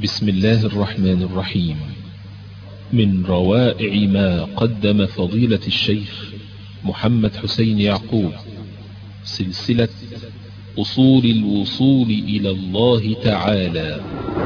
بسم الله الرحمن الرحيم من روائع ما قدم فضيلة الشيخ محمد حسين يعقوب سلسلة أصول الوصول إلى الله تعالى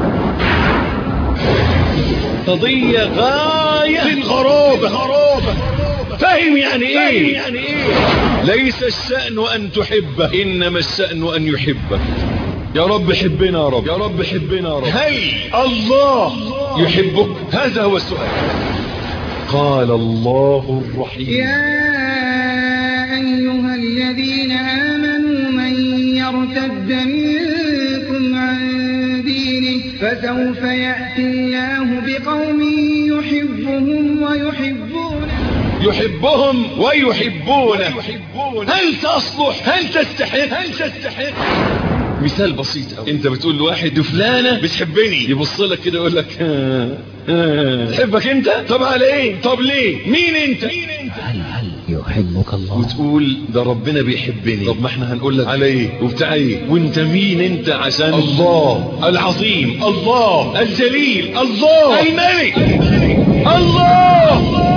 قضية غاية في الغرابة فاهم يعني ايه يعني ايه ليس الشأن ان تحبه انما الشأن ان يحبك يا رب حبنا يا رب يا رب حبنا يا رب هل الله يحبك هذا هو السؤال قال الله الرحيم يا أيها الذين آمنوا من يرتد منكم عن دينه فسوف يأتي الله بقوم يحبهم ويحبونه يحبهم ويحبونه هل تصلح هل تستحق هل تستحق مثال بسيط قوي انت بتقول لواحد فلانة بتحبني يبص لك كده يقول لك ها ها تحبك انت طب على ايه طب ليه مين انت هل هل يحبك الله وتقول ده ربنا بيحبني طب ما احنا هنقول لك على ايه وبتاع ايه وانت مين انت عشان الله العظيم الله الجليل الله الملك الله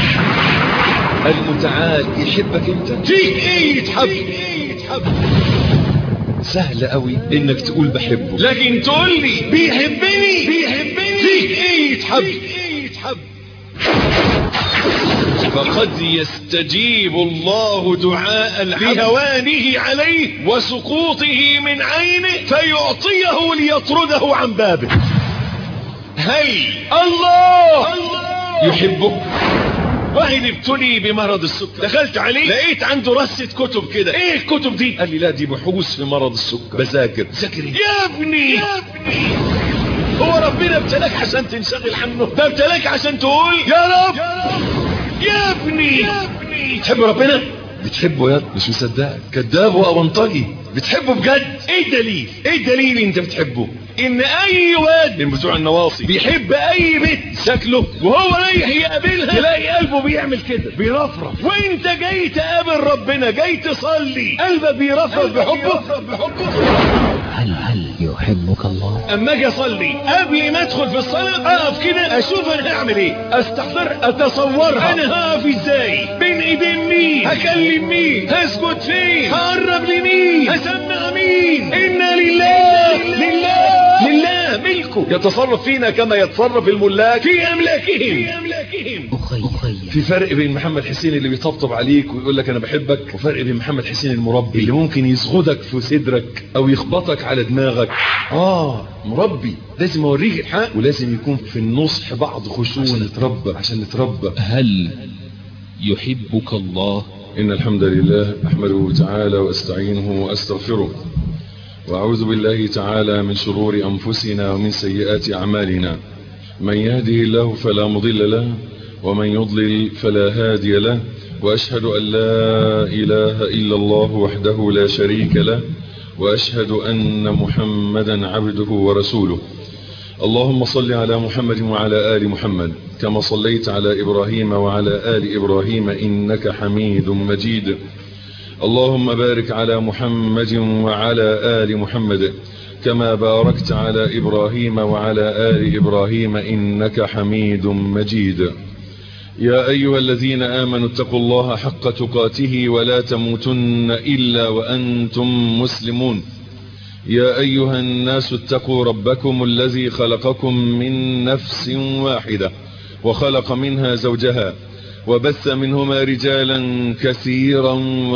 المتعال يحبك انت فيك ايه يتحب سهل قوي انك تقول بحبه لكن تقول لي بيحبني بيحبني فيك ايه يتحب فقد يستجيب الله دعاء العبد بهوانه عليه وسقوطه من عينه فيعطيه ليطرده عن بابه هل الله يحبك واحد ابتلي بمرض السكر دخلت عليه لقيت عنده رصة كتب كده ايه الكتب دي قال لي لا دي بحوث في مرض السكر بذاكر ذاكر إيه؟ يا ابني يا ابني هو ربنا ابتلاك عشان تنشغل عنه ده ابتلاك عشان تقول يا رب يا ابني يا ابني تحب ربنا بتحبه يا مش مصدقك كذاب وأونطجي بتحبه بجد ايه الدليل ايه الدليل انت بتحبه ان اي واد من بتوع النواصي بيحب اي بنت شكله وهو رايح يقابلها تلاقي قلبه بيعمل كده بيرفرف وانت جاي تقابل ربنا جاي تصلي قلبك بيرفرف بحبه هل هل يحبك الله اما اجي اصلي قبل ما ادخل في الصلاه اقف كده اشوف انا هعمل ايه استحضر اتصورها انا هقف ازاي بين ايدين مين هكلم مين هسجد فين هقرب لمين هسمع مين انا لله لله لله ملكه يتصرف فينا كما يتصرف الملاك في املاكهم في املاكهم أخي أخي في فرق بين محمد حسين اللي بيطبطب عليك ويقول لك انا بحبك وفرق بين محمد حسين المربي اللي ممكن يسغدك في صدرك او يخبطك على دماغك اه مربي لازم اوريك الحق ولازم يكون في النصح بعض خشونه عشان نتربى عشان نتربى هل يحبك الله إن الحمد لله أحمده تعالى وأستعينه وأستغفره وأعوذ بالله تعالى من شرور أنفسنا ومن سيئات أعمالنا من يهده الله فلا مضل له ومن يضلل فلا هادي له وأشهد أن لا إله إلا الله وحده لا شريك له وأشهد أن محمدا عبده ورسوله اللهم صل على محمد وعلى آل محمد كما صليت على إبراهيم وعلى آل إبراهيم إنك حميد مجيد اللهم بارك على محمد وعلى آل محمد كما باركت على إبراهيم وعلى آل إبراهيم إنك حميد مجيد يا أيها الذين آمنوا اتقوا الله حق تقاته ولا تموتن إلا وأنتم مسلمون يا أيها الناس اتقوا ربكم الذي خلقكم من نفس واحدة وخلق منها زوجها وبث منهما رجالا كثيرا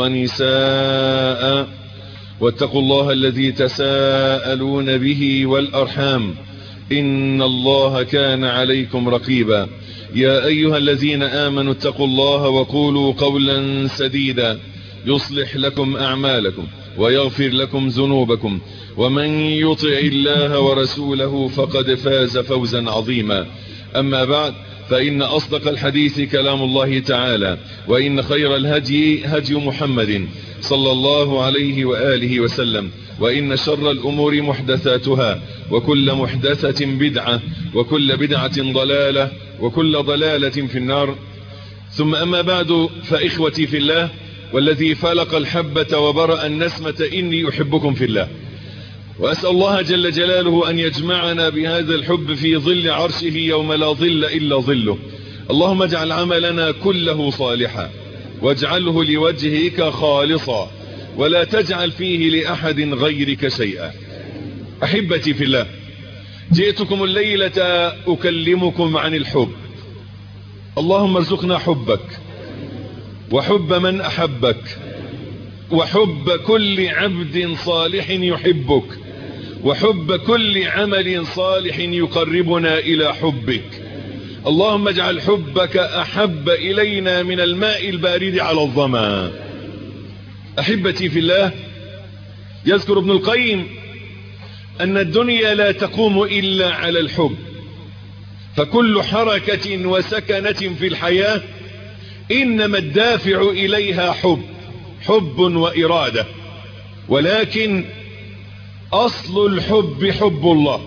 ونساء واتقوا الله الذي تساءلون به والأرحام إن الله كان عليكم رقيبا يا أيها الذين آمنوا اتقوا الله وقولوا قولا سديدا يصلح لكم أعمالكم ويغفر لكم ذنوبكم ومن يطع الله ورسوله فقد فاز فوزا عظيما أما بعد فإن أصدق الحديث كلام الله تعالى وإن خير الهدي هدي محمد صلى الله عليه وآله وسلم وإن شر الأمور محدثاتها وكل محدثة بدعة وكل بدعة ضلالة وكل ضلالة في النار ثم أما بعد فإخوتي في الله والذي فلق الحبة وبرأ النسمة إني أحبكم في الله وأسأل الله جل جلاله أن يجمعنا بهذا الحب في ظل عرشه يوم لا ظل إلا ظله اللهم اجعل عملنا كله صالحا واجعله لوجهك خالصا ولا تجعل فيه لأحد غيرك شيئا أحبتي في الله جئتكم الليلة أكلمكم عن الحب اللهم ارزقنا حبك وحب من أحبك وحب كل عبد صالح يحبك وحب كل عمل صالح يقربنا إلى حبك اللهم اجعل حبك أحب إلينا من الماء البارد على الظما أحبتي في الله يذكر ابن القيم أن الدنيا لا تقوم إلا على الحب فكل حركة وسكنة في الحياة إنما الدافع إليها حب حب وإرادة ولكن أصل الحب حب الله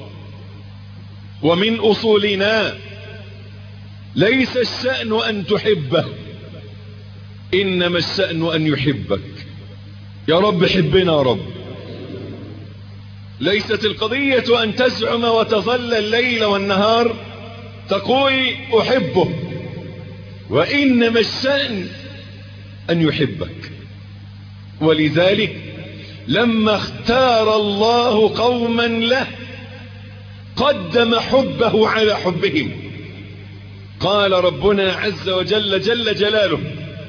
ومن أصولنا ليس الشأن أن تحبه إنما الشأن أن يحبك يا رب حبنا يا رب ليست القضية أن تزعم وتظل الليل والنهار تقول أحبه وإنما الشأن أن يحبك ولذلك لما اختار الله قوما له قدم حبه على حبهم قال ربنا عز وجل جل جلاله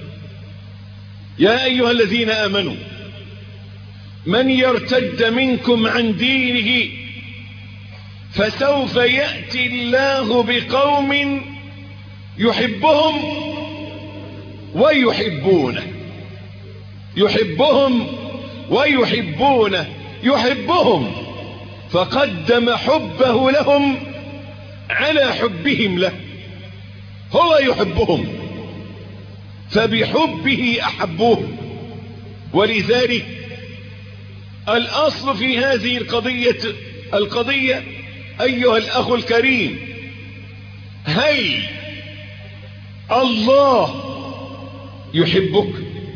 يا أيها الذين آمنوا من يرتد منكم عن دينه فسوف يأتي الله بقوم يحبهم ويحبونه يحبهم ويحبونه يحبهم فقدم حبه لهم على حبهم له هو يحبهم فبحبه أحبوه ولذلك الأصل في هذه القضية القضية أيها الأخ الكريم هل الله يحبك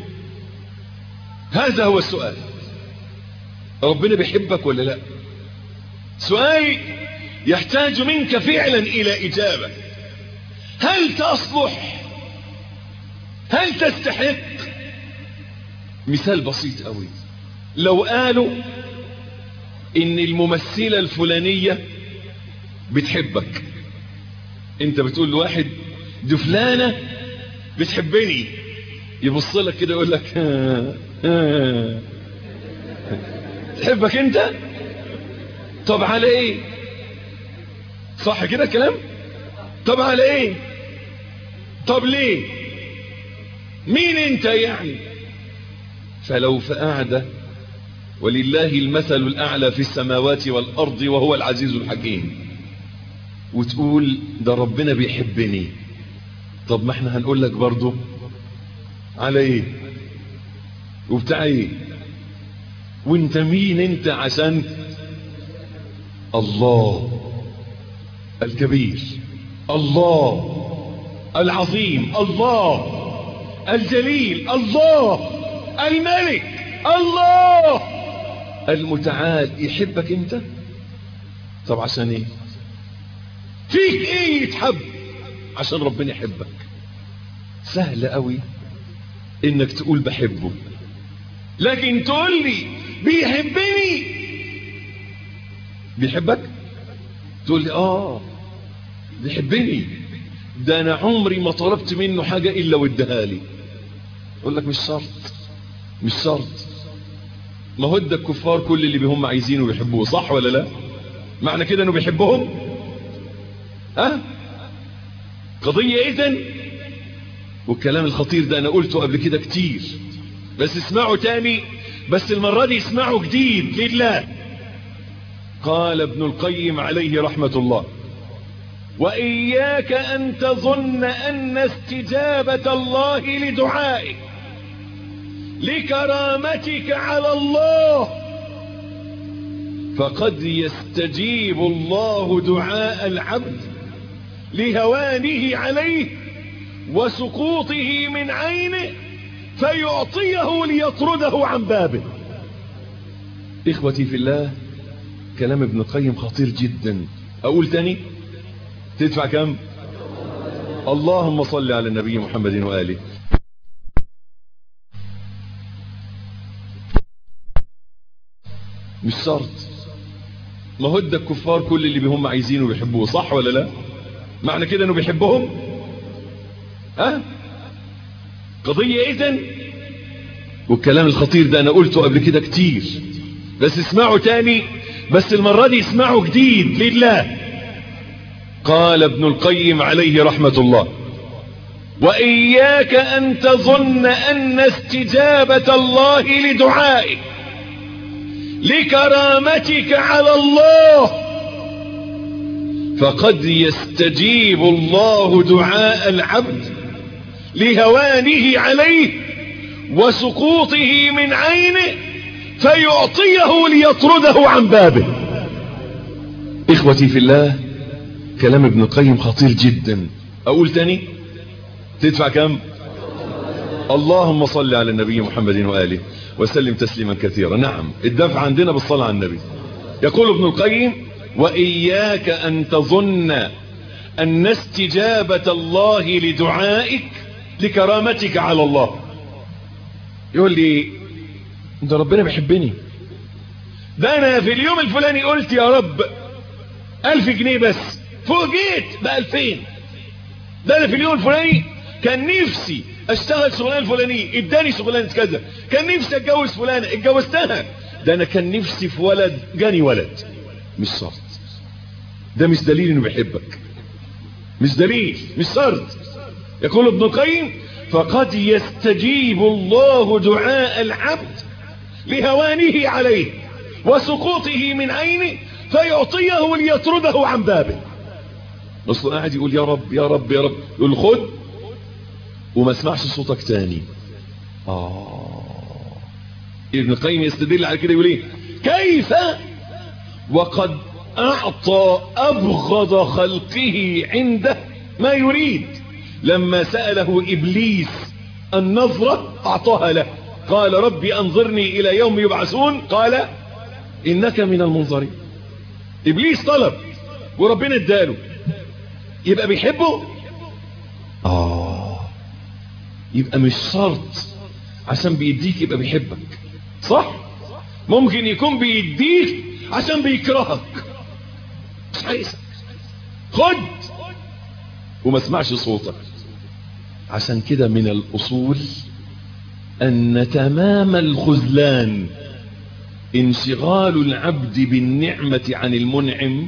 هذا هو السؤال ربنا بيحبك ولا لا سؤال يحتاج منك فعلا إلى إجابة هل تصلح هل تستحق مثال بسيط قوي لو قالوا ان الممثلة الفلانية بتحبك انت بتقول لواحد دي فلانة بتحبني يبص لك كده يقول لك ها ها تحبك انت طب على ايه صح كده الكلام طب على ايه طب ليه مين انت يعني فلو في قعدة ولله المثل الأعلى في السماوات والأرض وهو العزيز الحكيم وتقول ده ربنا بيحبني طب ما احنا هنقول لك برضو على ايه وبتاع ايه وانت مين انت عشان الله الكبير الله العظيم الله الجليل الله الملك الله المتعال يحبك انت طب عشان ايه فيك ايه يتحب عشان ربنا يحبك سهل قوي انك تقول بحبه لكن تقول لي بيحبني بيحبك تقول لي اه بيحبني ده انا عمري ما طلبت منه حاجة الا واداها لي اقول لك مش شرط مش شرط ما هو ده الكفار كل اللي هم عايزينه ويحبوه صح ولا لا معنى كده انه بيحبهم ها قضية اذن والكلام الخطير ده انا قلته قبل كده كتير بس اسمعوا تاني بس المرة دي اسمعوا جديد لله قال ابن القيم عليه رحمة الله وإياك أن تظن أن استجابة الله لدعائك لكرامتك على الله فقد يستجيب الله دعاء العبد لهوانه عليه وسقوطه من عينه فيعطيه ليطرده عن بابه إخوتي في الله كلام ابن القيم خطير جدا أقول تاني تدفع كم اللهم صل على النبي محمد وآله مش شرط ما هو ده الكفار كل اللي هم عايزينه بيحبوه صح ولا لا معنى كده انه بيحبهم ها قضية اذن والكلام الخطير ده انا قلته قبل كده كتير بس اسمعوا تاني بس المرة دي اسمعوا جديد لله قال ابن القيم عليه رحمة الله وإياك أن تظن أن استجابة الله لدعائك لكرامتك على الله فقد يستجيب الله دعاء العبد لهوانه عليه وسقوطه من عينه فيعطيه ليطرده عن بابه اخوتي في الله كلام ابن القيم خطير جدا اقول تاني تدفع كم اللهم صل على النبي محمد وآله وسلم تسليما كثيرا نعم الدفع عندنا بالصلاة على النبي يقول ابن القيم وإياك أن تظن أن استجابة الله لدعائك لكرامتك على الله يقول لي ده ربنا بيحبني ده أنا في اليوم الفلاني قلت يا رب ألف جنيه بس فوجئت بألفين ده أنا في اليوم الفلاني كان نفسي اشتغل شغلانه فلانيه اداني شغلانه كذا كان نفسي اتجوز فلانه اتجوزتها ده انا كان نفسي في ولد جاني ولد مش شرط ده مش دليل انه بيحبك مش دليل مش شرط يقول ابن القيم فقد يستجيب الله دعاء العبد لهوانه عليه وسقوطه من عينه فيعطيه ليطرده عن بابه اصلا قاعد يقول يا رب يا رب يا رب يقول خد وما اسمعش صوتك تاني آه ابن القيم يستدل على كده يقول ايه كيف وقد اعطى ابغض خلقه عنده ما يريد لما سأله ابليس النظرة اعطاها له قال ربي انظرني الى يوم يبعثون قال انك من المنظرين ابليس طلب وربنا اداله يبقى بيحبه اه يبقى مش شرط عشان بيديك يبقى بيحبك صح ممكن يكون بيديك عشان بيكرهك مش عايزك خد وما اسمعش صوتك عشان كده من الاصول ان تمام الخذلان انشغال العبد بالنعمة عن المنعم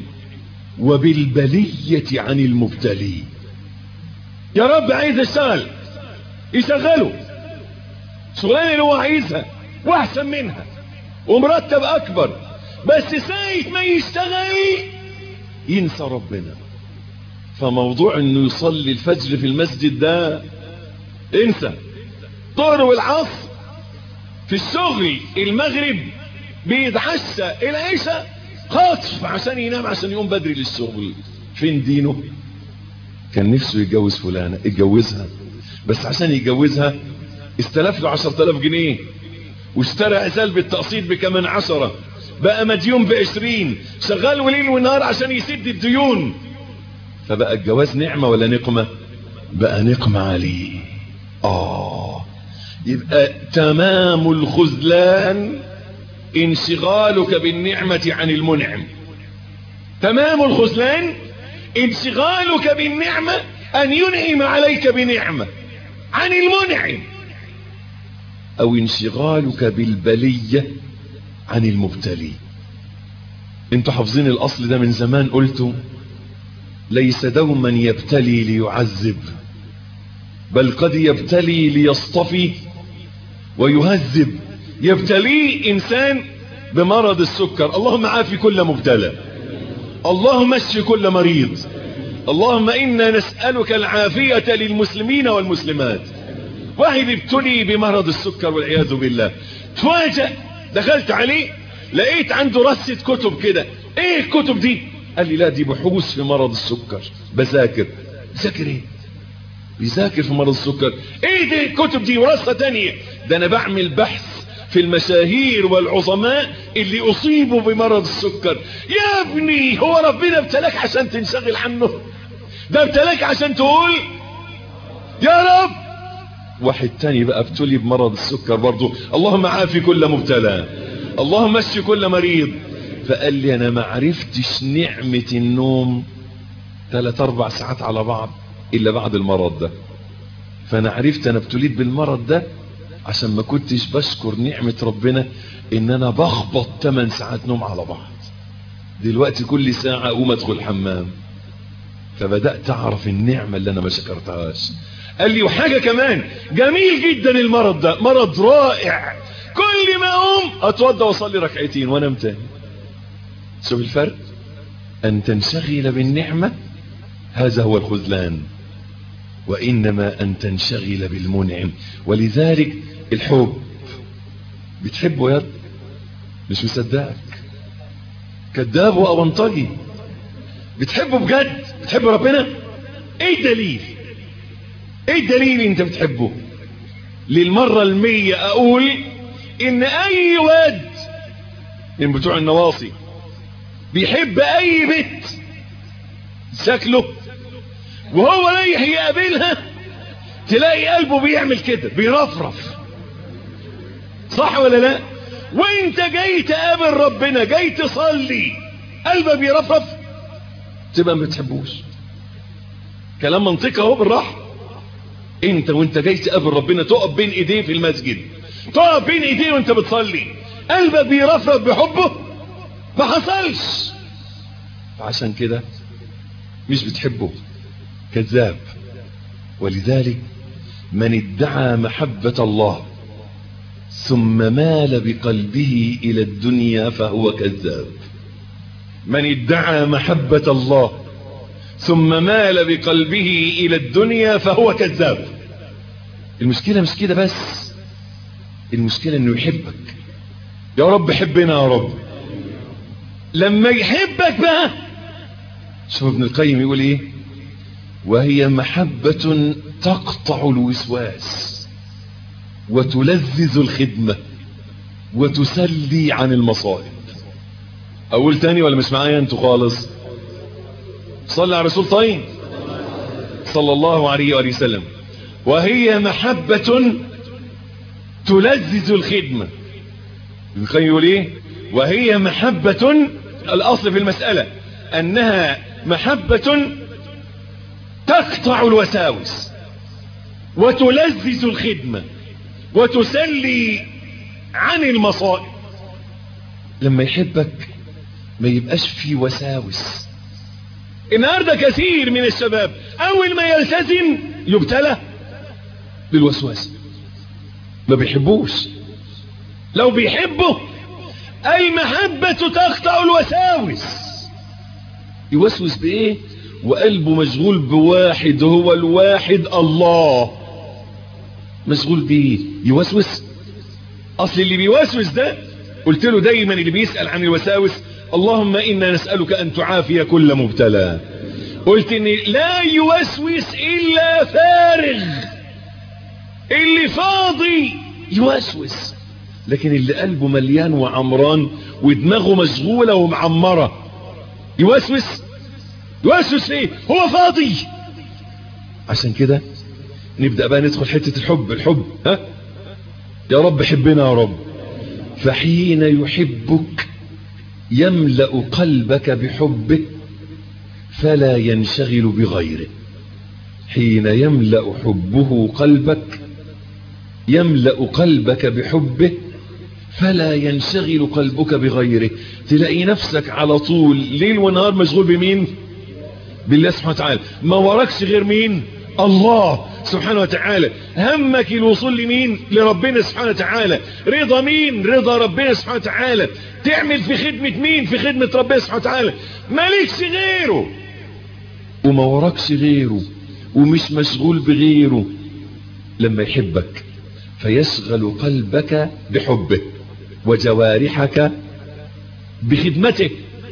وبالبلية عن المبتلي يا رب عايز اشتغل يشغله شغلانه اللي هو عايزها واحسن منها ومرتب اكبر بس ساعة ما يشتغل ينسى ربنا فموضوع انه يصلي الفجر في المسجد ده انسى طهر والعصر في الشغل المغرب بيتعشى العشاء خاطف عشان ينام عشان يقوم بدري للشغل فين دينه كان نفسه يتجوز فلانة اتجوزها بس عشان يتجوزها استلف له عشرة الاف جنيه واشترى عزال بالتقسيط بكمان عشرة بقى مديون بعشرين شغال وليل ونهار عشان يسد الديون فبقى الجواز نعمة ولا نقمة بقى نقمة عليه آه يبقى تمام الخذلان انشغالك بالنعمة عن المنعم تمام الخذلان انشغالك بالنعمة أن ينعم عليك بنعمة عن المنعم أو انشغالك بالبلية عن المبتلي انتوا حافظين الأصل ده من زمان قلتوا ليس دوما يبتلي ليعذب بل قد يبتلي ليصطفي ويهذب يبتليه إنسان بمرض السكر اللهم عافي كل مبتلى اللهم اشف كل مريض اللهم إنا نسألك العافية للمسلمين والمسلمات واحد ابتلي بمرض السكر والعياذ بالله تفاجأ دخلت عليه لقيت عنده رصة كتب كده ايه الكتب دي قال لي لا دي بحوث في مرض السكر بذاكر بذاكر ايه بيذاكر في مرض السكر ايه دي الكتب دي ورصة تانية ده انا بعمل بحث في المشاهير والعظماء اللي اصيبوا بمرض السكر يا ابني هو ربنا ابتلاك عشان تنشغل عنه ده ابتلاك عشان تقول يا رب واحد تاني بقى ابتلي بمرض السكر برضه اللهم عافي كل مبتلى اللهم اشفي كل مريض فقال لي انا ما عرفتش نعمة النوم ثلاث اربع ساعات على بعض الا بعد المرض ده فانا عرفت انا ابتليت بالمرض ده عشان ما كنتش بشكر نعمة ربنا ان انا بخبط 8 ساعات نوم على بعض دلوقتي كل ساعة اقوم ادخل الحمام فبدأت اعرف النعمة اللي انا ما شكرتهاش قال لي وحاجة كمان جميل جدا المرض ده مرض رائع كل ما اقوم اتوضى واصلي ركعتين وانام تاني شوف الفرق ان تنشغل بالنعمة هذا هو الخذلان وانما ان تنشغل بالمنعم ولذلك الحب بتحبه يا مش مصدقك كذاب وأبنطجي بتحبه بجد بتحب ربنا ايه الدليل ايه الدليل انت بتحبه للمرة المية اقول ان اي واد من بتوع النواصي بيحب اي بنت شكله وهو رايح يقابلها تلاقي قلبه بيعمل كده بيرفرف صح ولا لا وانت جاي تقابل ربنا جاي تصلي قلبك بيرفرف تبقى ما بتحبوش كلام منطقي اهو بالراحه انت وانت جاي تقابل ربنا تقف بين ايديه في المسجد تقف بين ايديه وانت بتصلي قلبك بيرفرف بحبه ما حصلش عشان كده مش بتحبه كذاب ولذلك من ادعى محبة الله ثم مال بقلبه إلى الدنيا فهو كذاب من ادعى محبة الله ثم مال بقلبه إلى الدنيا فهو كذاب المشكلة مش كده بس المشكلة انه يحبك يا رب حبنا يا رب لما يحبك بقى شوف ابن القيم يقول ايه وهي محبة تقطع الوسواس وتلذذ الخدمة وتسلي عن المصائب اقول تاني ولا مش معايا انتوا خالص صلى على رسول طيب صلى الله عليه وآله وسلم وهي محبة تلذذ الخدمة ابن القيم يقول ايه وهي محبة الاصل في المسألة انها محبة تقطع الوساوس وتلذذ الخدمة وتسلي عن المصائب لما يحبك ما يبقاش في وساوس النهارده كثير من الشباب اول ما يلتزم يبتلى بالوسواس ما بيحبوش لو بيحبه المحبة تقطع الوساوس يوسوس بايه وقلبه مشغول بواحد هو الواحد الله مشغول بيه يوسوس اصل اللي بيوسوس ده قلت له دايما اللي بيسأل عن الوساوس اللهم انا نسألك ان تعافي كل مبتلى قلت ان لا يوسوس الا فارغ اللي فاضي يوسوس لكن اللي قلبه مليان وعمران ودماغه مشغولة ومعمرة يوسوس يوسوس ايه هو فاضي عشان كده نبدأ بقى ندخل حتة الحب الحب ها يا رب حبنا يا رب فحين يحبك يملأ قلبك بحبه فلا ينشغل بغيره حين يملأ حبه قلبك يملأ قلبك بحبه فلا ينشغل قلبك بغيره تلاقي نفسك على طول ليل ونهار مشغول بمين بالله سبحانه وتعالى ما وراكش غير مين الله سبحانه وتعالى همك الوصول لمين لربنا سبحانه وتعالى رضا مين رضا ربنا سبحانه وتعالى تعمل في خدمة مين في خدمة ربنا سبحانه وتعالى مالكش غيره وما وراكش غيره ومش مشغول بغيره لما يحبك فيشغل قلبك بحبه وجوارحك بخدمته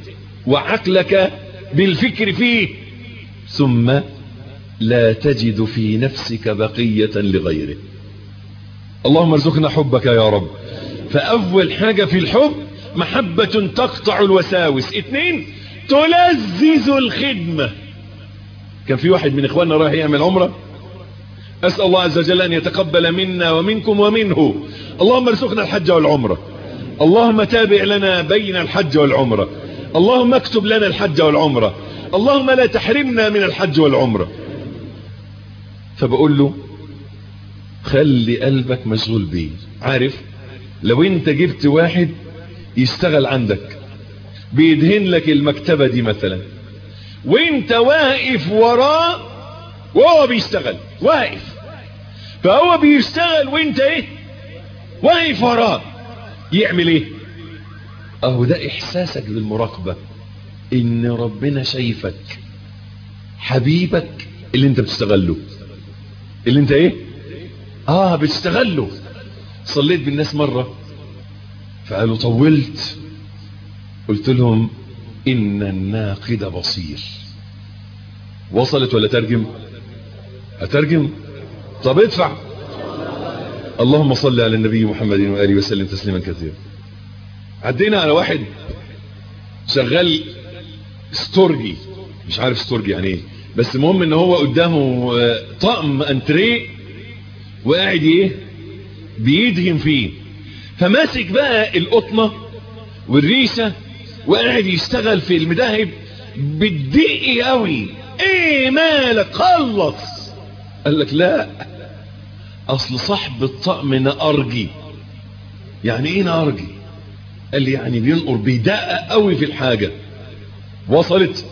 وعقلك بالفكر فيه ثم لا تجد في نفسك بقية لغيره اللهم ارزقنا حبك يا رب فأول حاجة في الحب محبة تقطع الوساوس اتنين تلذذ الخدمة كان في واحد من اخواننا رايح يعمل عمره أسأل الله عز وجل أن يتقبل منا ومنكم ومنه اللهم ارزقنا الحج والعمرة اللهم تابع لنا بين الحج والعمرة اللهم اكتب لنا الحج والعمرة اللهم لا تحرمنا من الحج والعمرة فبقول له خلي قلبك مشغول بيه عارف لو انت جبت واحد يشتغل عندك بيدهن لك المكتبة دي مثلا وانت واقف وراه وهو بيشتغل واقف فهو بيشتغل وانت ايه واقف وراه يعمل ايه اهو ده احساسك بالمراقبة ان ربنا شايفك حبيبك اللي انت بتشتغل له اللي انت ايه اه بتشتغل له صليت بالناس مرة فقالوا طولت قلت لهم ان الناقد بصير وصلت ولا ترجم اترجم طب ادفع اللهم صل على النبي محمد وآله وسلم تسليما كثيرا عدينا على واحد شغال ستورجي مش عارف ستورجي يعني ايه بس المهم ان هو قدامه طقم انتريه وقاعد ايه بيدهن فيه فماسك بقى القطنه والريشه وقاعد يشتغل في المدهب بالدقي قوي ايه مالك خلص قال لك لا اصل صاحب الطقم نقرجي يعني ايه نقرجي قال لي يعني بينقر بيدقق قوي في الحاجة وصلت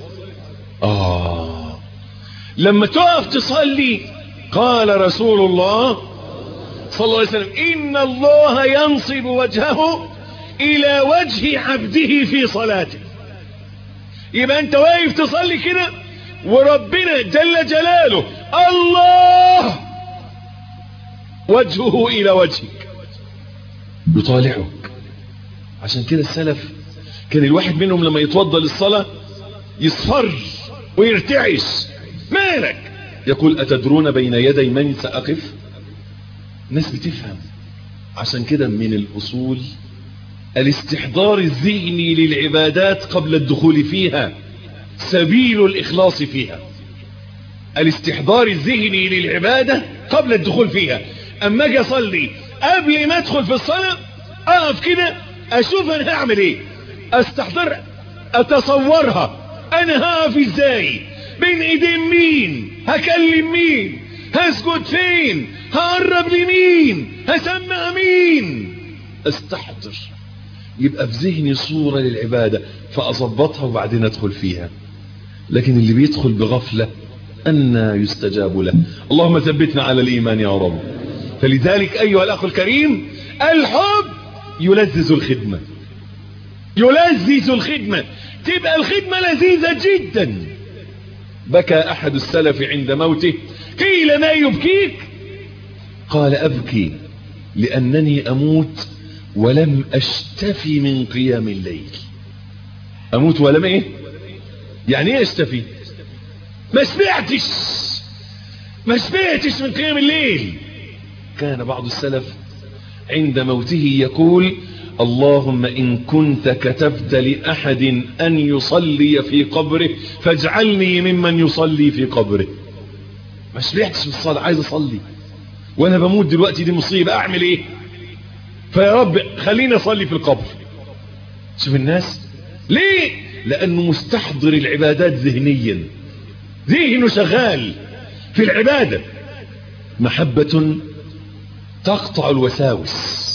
اه لما تقف تصلي قال رسول الله صلى الله عليه وسلم ان الله ينصب وجهه الى وجه عبده في صلاته يبقى انت واقف تصلي كده وربنا جل جلاله الله وجهه الى وجهك يطالعك عشان كده السلف كان الواحد منهم لما يتوضى للصلاة يصفر ويرتعش مالك يقول أتدرون بين يدي من سأقف ناس بتفهم عشان كده من الأصول الاستحضار الذهني للعبادات قبل الدخول فيها سبيل الإخلاص فيها الاستحضار الذهني للعبادة قبل الدخول فيها أما أجي أصلي قبل ما أدخل في الصلاة أقف كده أشوف أنا هعمل إيه أستحضر أتصورها أنا هقف إزاي بين إيدين مين هكلم مين هسجد فين هقرب لمين هسمع مين استحضر يبقى في ذهني صورة للعبادة فأظبطها وبعدين أدخل فيها لكن اللي بيدخل بغفلة أن يستجاب له اللهم ثبتنا على الإيمان يا رب فلذلك أيها الأخ الكريم الحب يلذذ الخدمة يلذذ الخدمة تبقى الخدمة لذيذة جدا بكى أحد السلف عند موته قيل ما يبكيك قال أبكي لأنني أموت ولم أشتفي من قيام الليل أموت ولم إيه يعني إيه أشتفي ما سمعتش ما سمعتش من قيام الليل كان بعض السلف عند موته يقول اللهم إن كنت كتبت لأحد أن يصلي في قبره فاجعلني ممن يصلي في قبره ما سمعتش بالصلاة عايز أصلي وأنا بموت دلوقتي دي مصيبة أعمل إيه فيا رب خليني أصلي في القبر شوف الناس ليه لأنه مستحضر العبادات ذهنيا ذهنه شغال في العبادة محبة تقطع الوساوس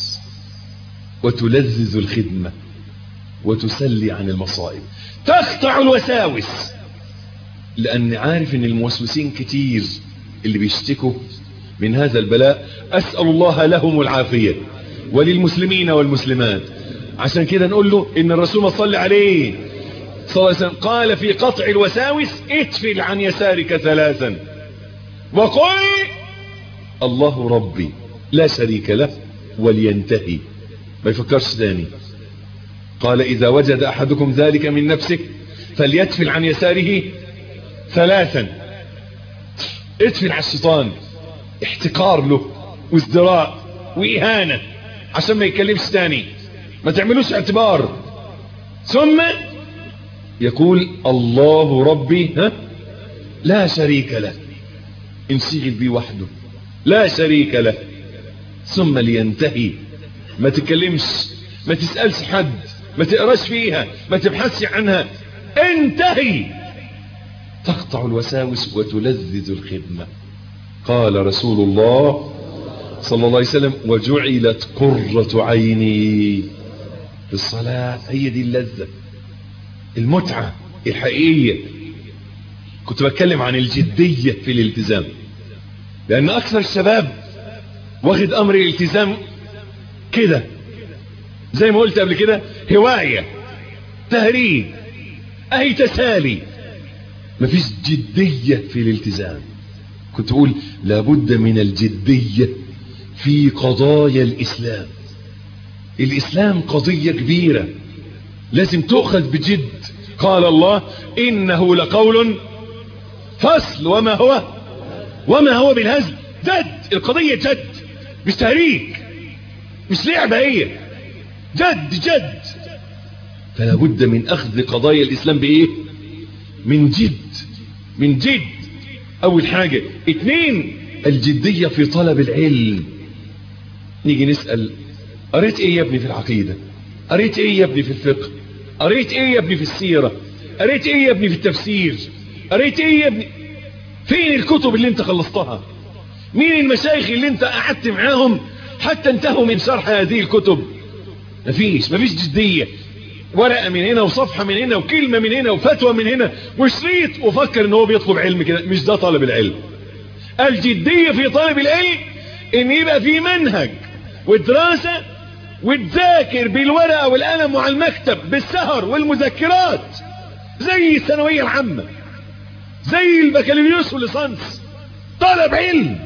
وتلذذ الخدمة وتسلي عن المصائب تقطع الوساوس لأن عارف ان الموسوسين كتير اللي بيشتكوا من هذا البلاء أسأل الله لهم العافية وللمسلمين والمسلمات عشان كده نقول له ان الرسول صلى عليه صلى الله عليه وسلم قال في قطع الوساوس اتفل عن يسارك ثلاثا وقل الله ربي لا شريك له ولينتهي ما يفكرش تاني قال إذا وجد أحدكم ذلك من نفسه فليتفل عن يساره ثلاثا اتفل على الشيطان احتقار له وازدراء وإهانة عشان ما يتكلمش تاني ما تعملوش اعتبار ثم يقول الله ربي ها لا شريك له انشغل بيه وحده لا شريك له ثم لينتهي ما تتكلمش ما تسألش حد ما تقراش فيها ما تبحثش عنها انتهي تقطع الوساوس وتلذذ الخدمة قال رسول الله صلى الله عليه وسلم وجعلت قرة عيني في الصلاة هي دي اللذة المتعة الحقيقية كنت بتكلم عن الجدية في الالتزام لأن أكثر الشباب واخد أمر الالتزام كده زي ما قلت قبل كده هواية تهريج أي تسالي مفيش جدية في الالتزام كنت أقول لابد من الجدية في قضايا الإسلام الإسلام قضية كبيرة لازم تؤخذ بجد قال الله إنه لقول فصل وما هو وما هو بالهزل جد القضية جد مش تهريج مش لعبة هي جد جد فلا بد من أخذ قضايا الإسلام بإيه من جد من جد أول حاجة اتنين الجدية في طلب العلم نيجي نسأل قريت ايه يا ابني في العقيدة قريت ايه يا ابني في الفقه قريت ايه يا ابني في السيرة قريت ايه يا ابني في التفسير قريت ايه يا ابني فين الكتب اللي انت خلصتها مين المشايخ اللي انت قعدت معاهم حتى انتهوا من شرح هذه الكتب مفيش مفيش جدية ورقة من هنا وصفحة من هنا وكلمة من هنا وفتوى من هنا وشريط وفكر ان هو بيطلب علم كده مش ده طالب العلم الجدية في طالب العلم ان يبقى في منهج ودراسة وتذاكر بالورقة والقلم وعلى المكتب بالسهر والمذكرات زي الثانوية العامة زي البكالوريوس والليسانس طلب علم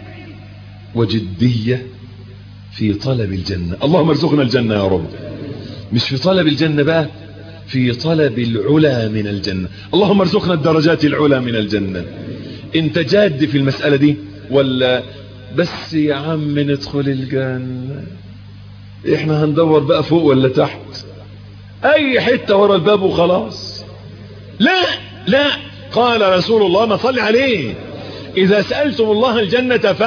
وجدية في طلب الجنة اللهم ارزقنا الجنة يا رب مش في طلب الجنة بقى في طلب العلا من الجنة اللهم ارزقنا الدرجات العلا من الجنة انت جاد في المسألة دي ولا بس يا عم ندخل الجنة احنا هندور بقى فوق ولا تحت اي حتة ورا الباب وخلاص لا لا قال رسول الله ما صلي عليه اذا سألتم الله الجنة ف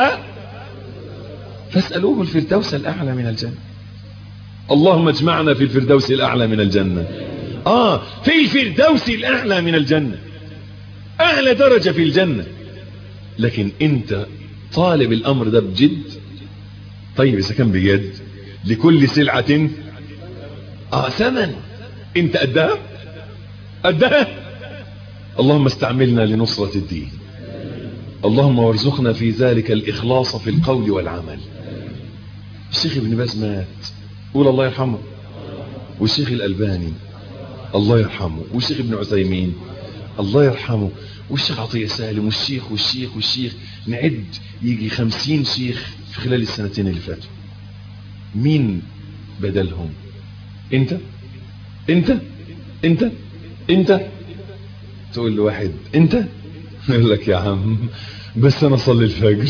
فاسألوه الفردوس الاعلى من الجنة اللهم اجمعنا في الفردوس الاعلى من الجنة اه في الفردوس الاعلى من الجنة اعلى درجة في الجنة لكن انت طالب الامر ده بجد طيب اذا كان بجد لكل سلعة اه ثمن انت قدها قدها اللهم استعملنا لنصرة الدين اللهم وارزقنا في ذلك الاخلاص في القول والعمل الشيخ ابن باز مات قول الله يرحمه والشيخ الالباني الله يرحمه والشيخ ابن عثيمين الله يرحمه والشيخ عطية سالم والشيخ والشيخ والشيخ نعد يجي خمسين شيخ في خلال السنتين اللي فاتوا مين بدلهم انت انت انت انت تقول لواحد انت يقول لك يا عم بس انا اصلي الفجر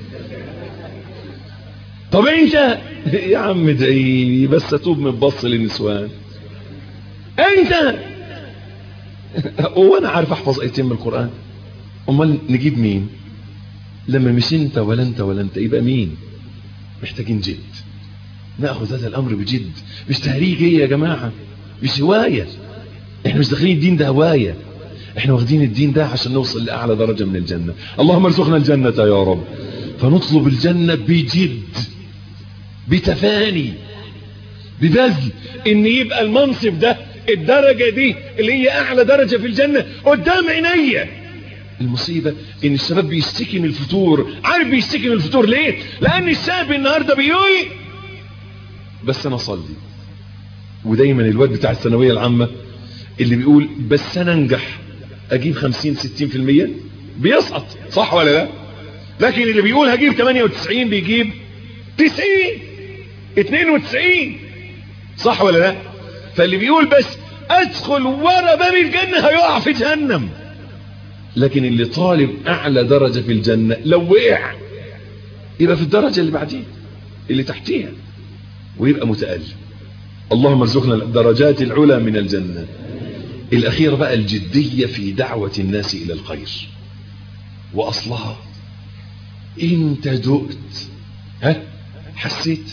طب انت يا عم ادعي بس اتوب من بص للنسوان انت وانا عارف احفظ ايتين من القران امال نجيب مين لما مش انت ولا انت ولا انت يبقى مين محتاجين جد ناخذ هذا الامر بجد مش تهريج ايه يا جماعه مش هوايه احنا مش داخلين الدين ده هوايه احنا واخدين الدين ده عشان نوصل لاعلى درجه من الجنه اللهم ارزقنا الجنه يا رب فنطلب الجنه بجد بتفاني ببذل ان يبقى المنصب ده الدرجة دي اللي هي اعلى درجة في الجنة قدام عينيا المصيبة ان الشباب بيشتكي من الفتور عارف بيشتكي من الفتور ليه لان الشاب النهاردة بيقول بس انا اصلي ودايما الواد بتاع الثانوية العامة اللي بيقول بس انا انجح اجيب خمسين ستين في المية بيسقط صح ولا لا لكن اللي بيقول هجيب 98 بيجيب 90 92 صح ولا لا فاللي بيقول بس ادخل ورا باب الجنة هيقع في جهنم لكن اللي طالب اعلى درجة في الجنة لو وقع يبقى في الدرجة اللي بعديها اللي تحتيها ويبقى متألم اللهم ارزقنا الدرجات العلى من الجنة الأخير بقى الجدية في دعوة الناس إلى الخير وأصلها انت دقت ها حسيت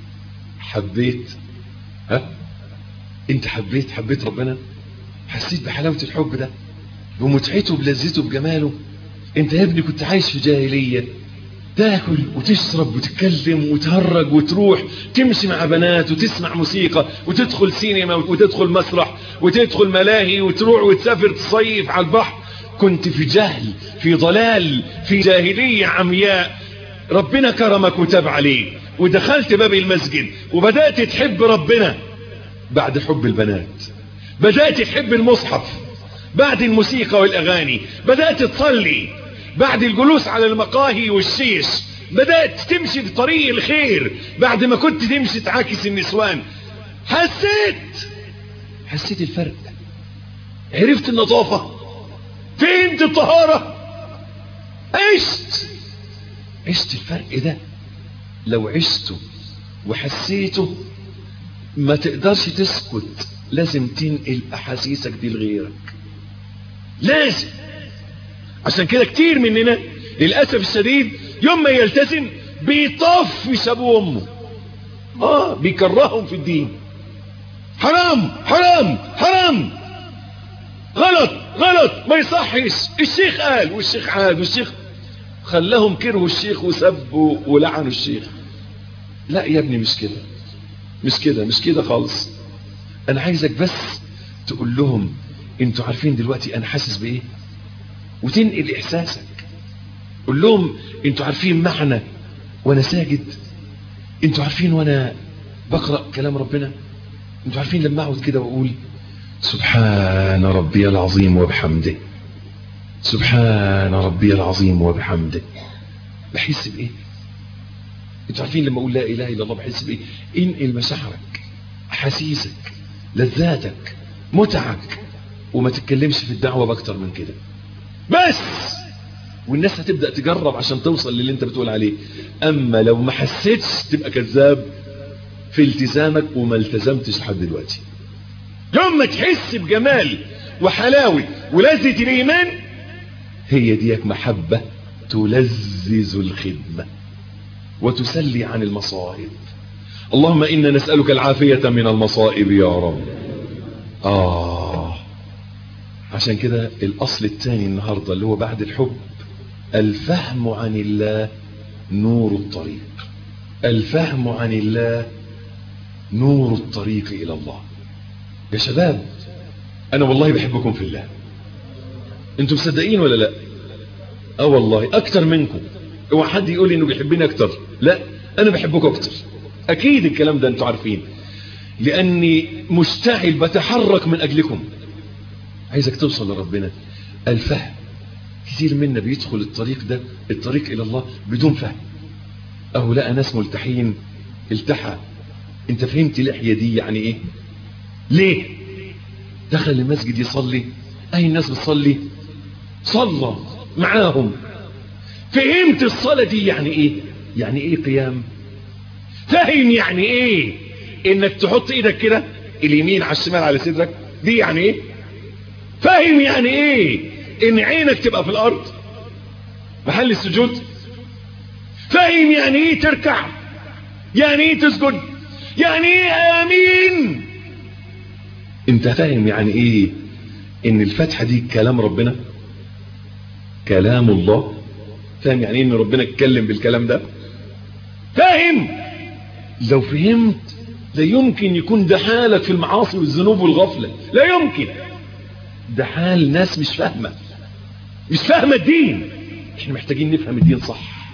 حبيت ها انت حبيت حبيت ربنا حسيت بحلاوة الحب ده بمتعته بلذته بجماله انت يا ابني كنت عايش في جاهلية تاكل وتشرب وتتكلم وتهرج وتروح تمشي مع بنات وتسمع موسيقى وتدخل سينما وتدخل مسرح وتدخل ملاهي وتروح وتسافر تصيف على البحر كنت في جهل في ضلال في جاهلية عمياء ربنا كرمك وتاب عليك ودخلت باب المسجد وبدأت تحب ربنا بعد حب البنات بدأت تحب المصحف بعد الموسيقى والأغاني بدأت تصلي بعد الجلوس على المقاهي والشيش بدأت تمشي في طريق الخير بعد ما كنت تمشي تعاكس النسوان حسيت حسيت الفرق عرفت النظافة فهمت الطهارة عشت عشت الفرق ده لو عشته وحسيته ما تقدرش تسكت لازم تنقل احاسيسك دي لغيرك لازم عشان كده كتير مننا للأسف الشديد يوم ما يلتزم بيطفش ابوه وامه اه بيكرههم في الدين حرام حرام حرام غلط غلط ما يصحش الشيخ قال والشيخ عاد والشيخ خلاهم كرهوا الشيخ وسبوا ولعنوا الشيخ لا يا ابني مش كده مش كده مش كده خالص انا عايزك بس تقول لهم انتوا عارفين دلوقتي انا حاسس بايه وتنقل احساسك قول لهم انتوا عارفين معنى وانا ساجد انتوا عارفين وانا بقرأ كلام ربنا انتوا عارفين لما اقعد كده واقول سبحان ربي العظيم وبحمده سبحان ربي العظيم وبحمده بحس بايه انتوا عارفين لما اقول لا اله الا الله بحس بايه انقل مشاعرك احاسيسك لذاتك متعك وما تتكلمش في الدعوة باكتر من كده بس والناس هتبدأ تجرب عشان توصل للي انت بتقول عليه اما لو ما حسيتش تبقى كذاب في التزامك وما التزمتش لحد دلوقتي يوم ما تحس بجمال وحلاوة ولذة الايمان هي ديك محبة تلذذ الخدمة وتسلي عن المصائب اللهم إنا نسألك العافية من المصائب يا رب آه عشان كده الأصل الثاني النهاردة اللي هو بعد الحب الفهم عن الله نور الطريق الفهم عن الله نور الطريق إلى الله يا شباب أنا والله بحبكم في الله أنتم مصدقين ولا لا اه والله أكتر منكم اوعى حد يقول لي انه بيحبني اكتر لا انا بحبكم اكتر اكيد الكلام ده انتوا عارفين لاني مشتعل بتحرك من اجلكم عايزك توصل لربنا الفهم كتير منا بيدخل الطريق ده الطريق الى الله بدون فهم اهو لقى ناس ملتحين التحى انت فهمت لحية دي يعني ايه ليه دخل المسجد يصلي اي الناس بتصلي صلى معاهم فهمت الصلاة دي يعني ايه يعني ايه قيام فاهم يعني ايه انك تحط ايدك كده اليمين على الشمال على صدرك دي يعني ايه فاهم يعني ايه ان عينك تبقى في الارض محل السجود فاهم يعني ايه تركع يعني ايه تسجد يعني ايه امين انت فاهم يعني ايه ان الفتحة دي كلام ربنا كلام الله فاهم يعني ايه ان ربنا اتكلم بالكلام ده فاهم لو فهمت لا يمكن يكون ده حالك في المعاصي والذنوب والغفلة لا يمكن ده حال ناس مش فاهمة مش فاهمة الدين احنا محتاجين نفهم الدين صح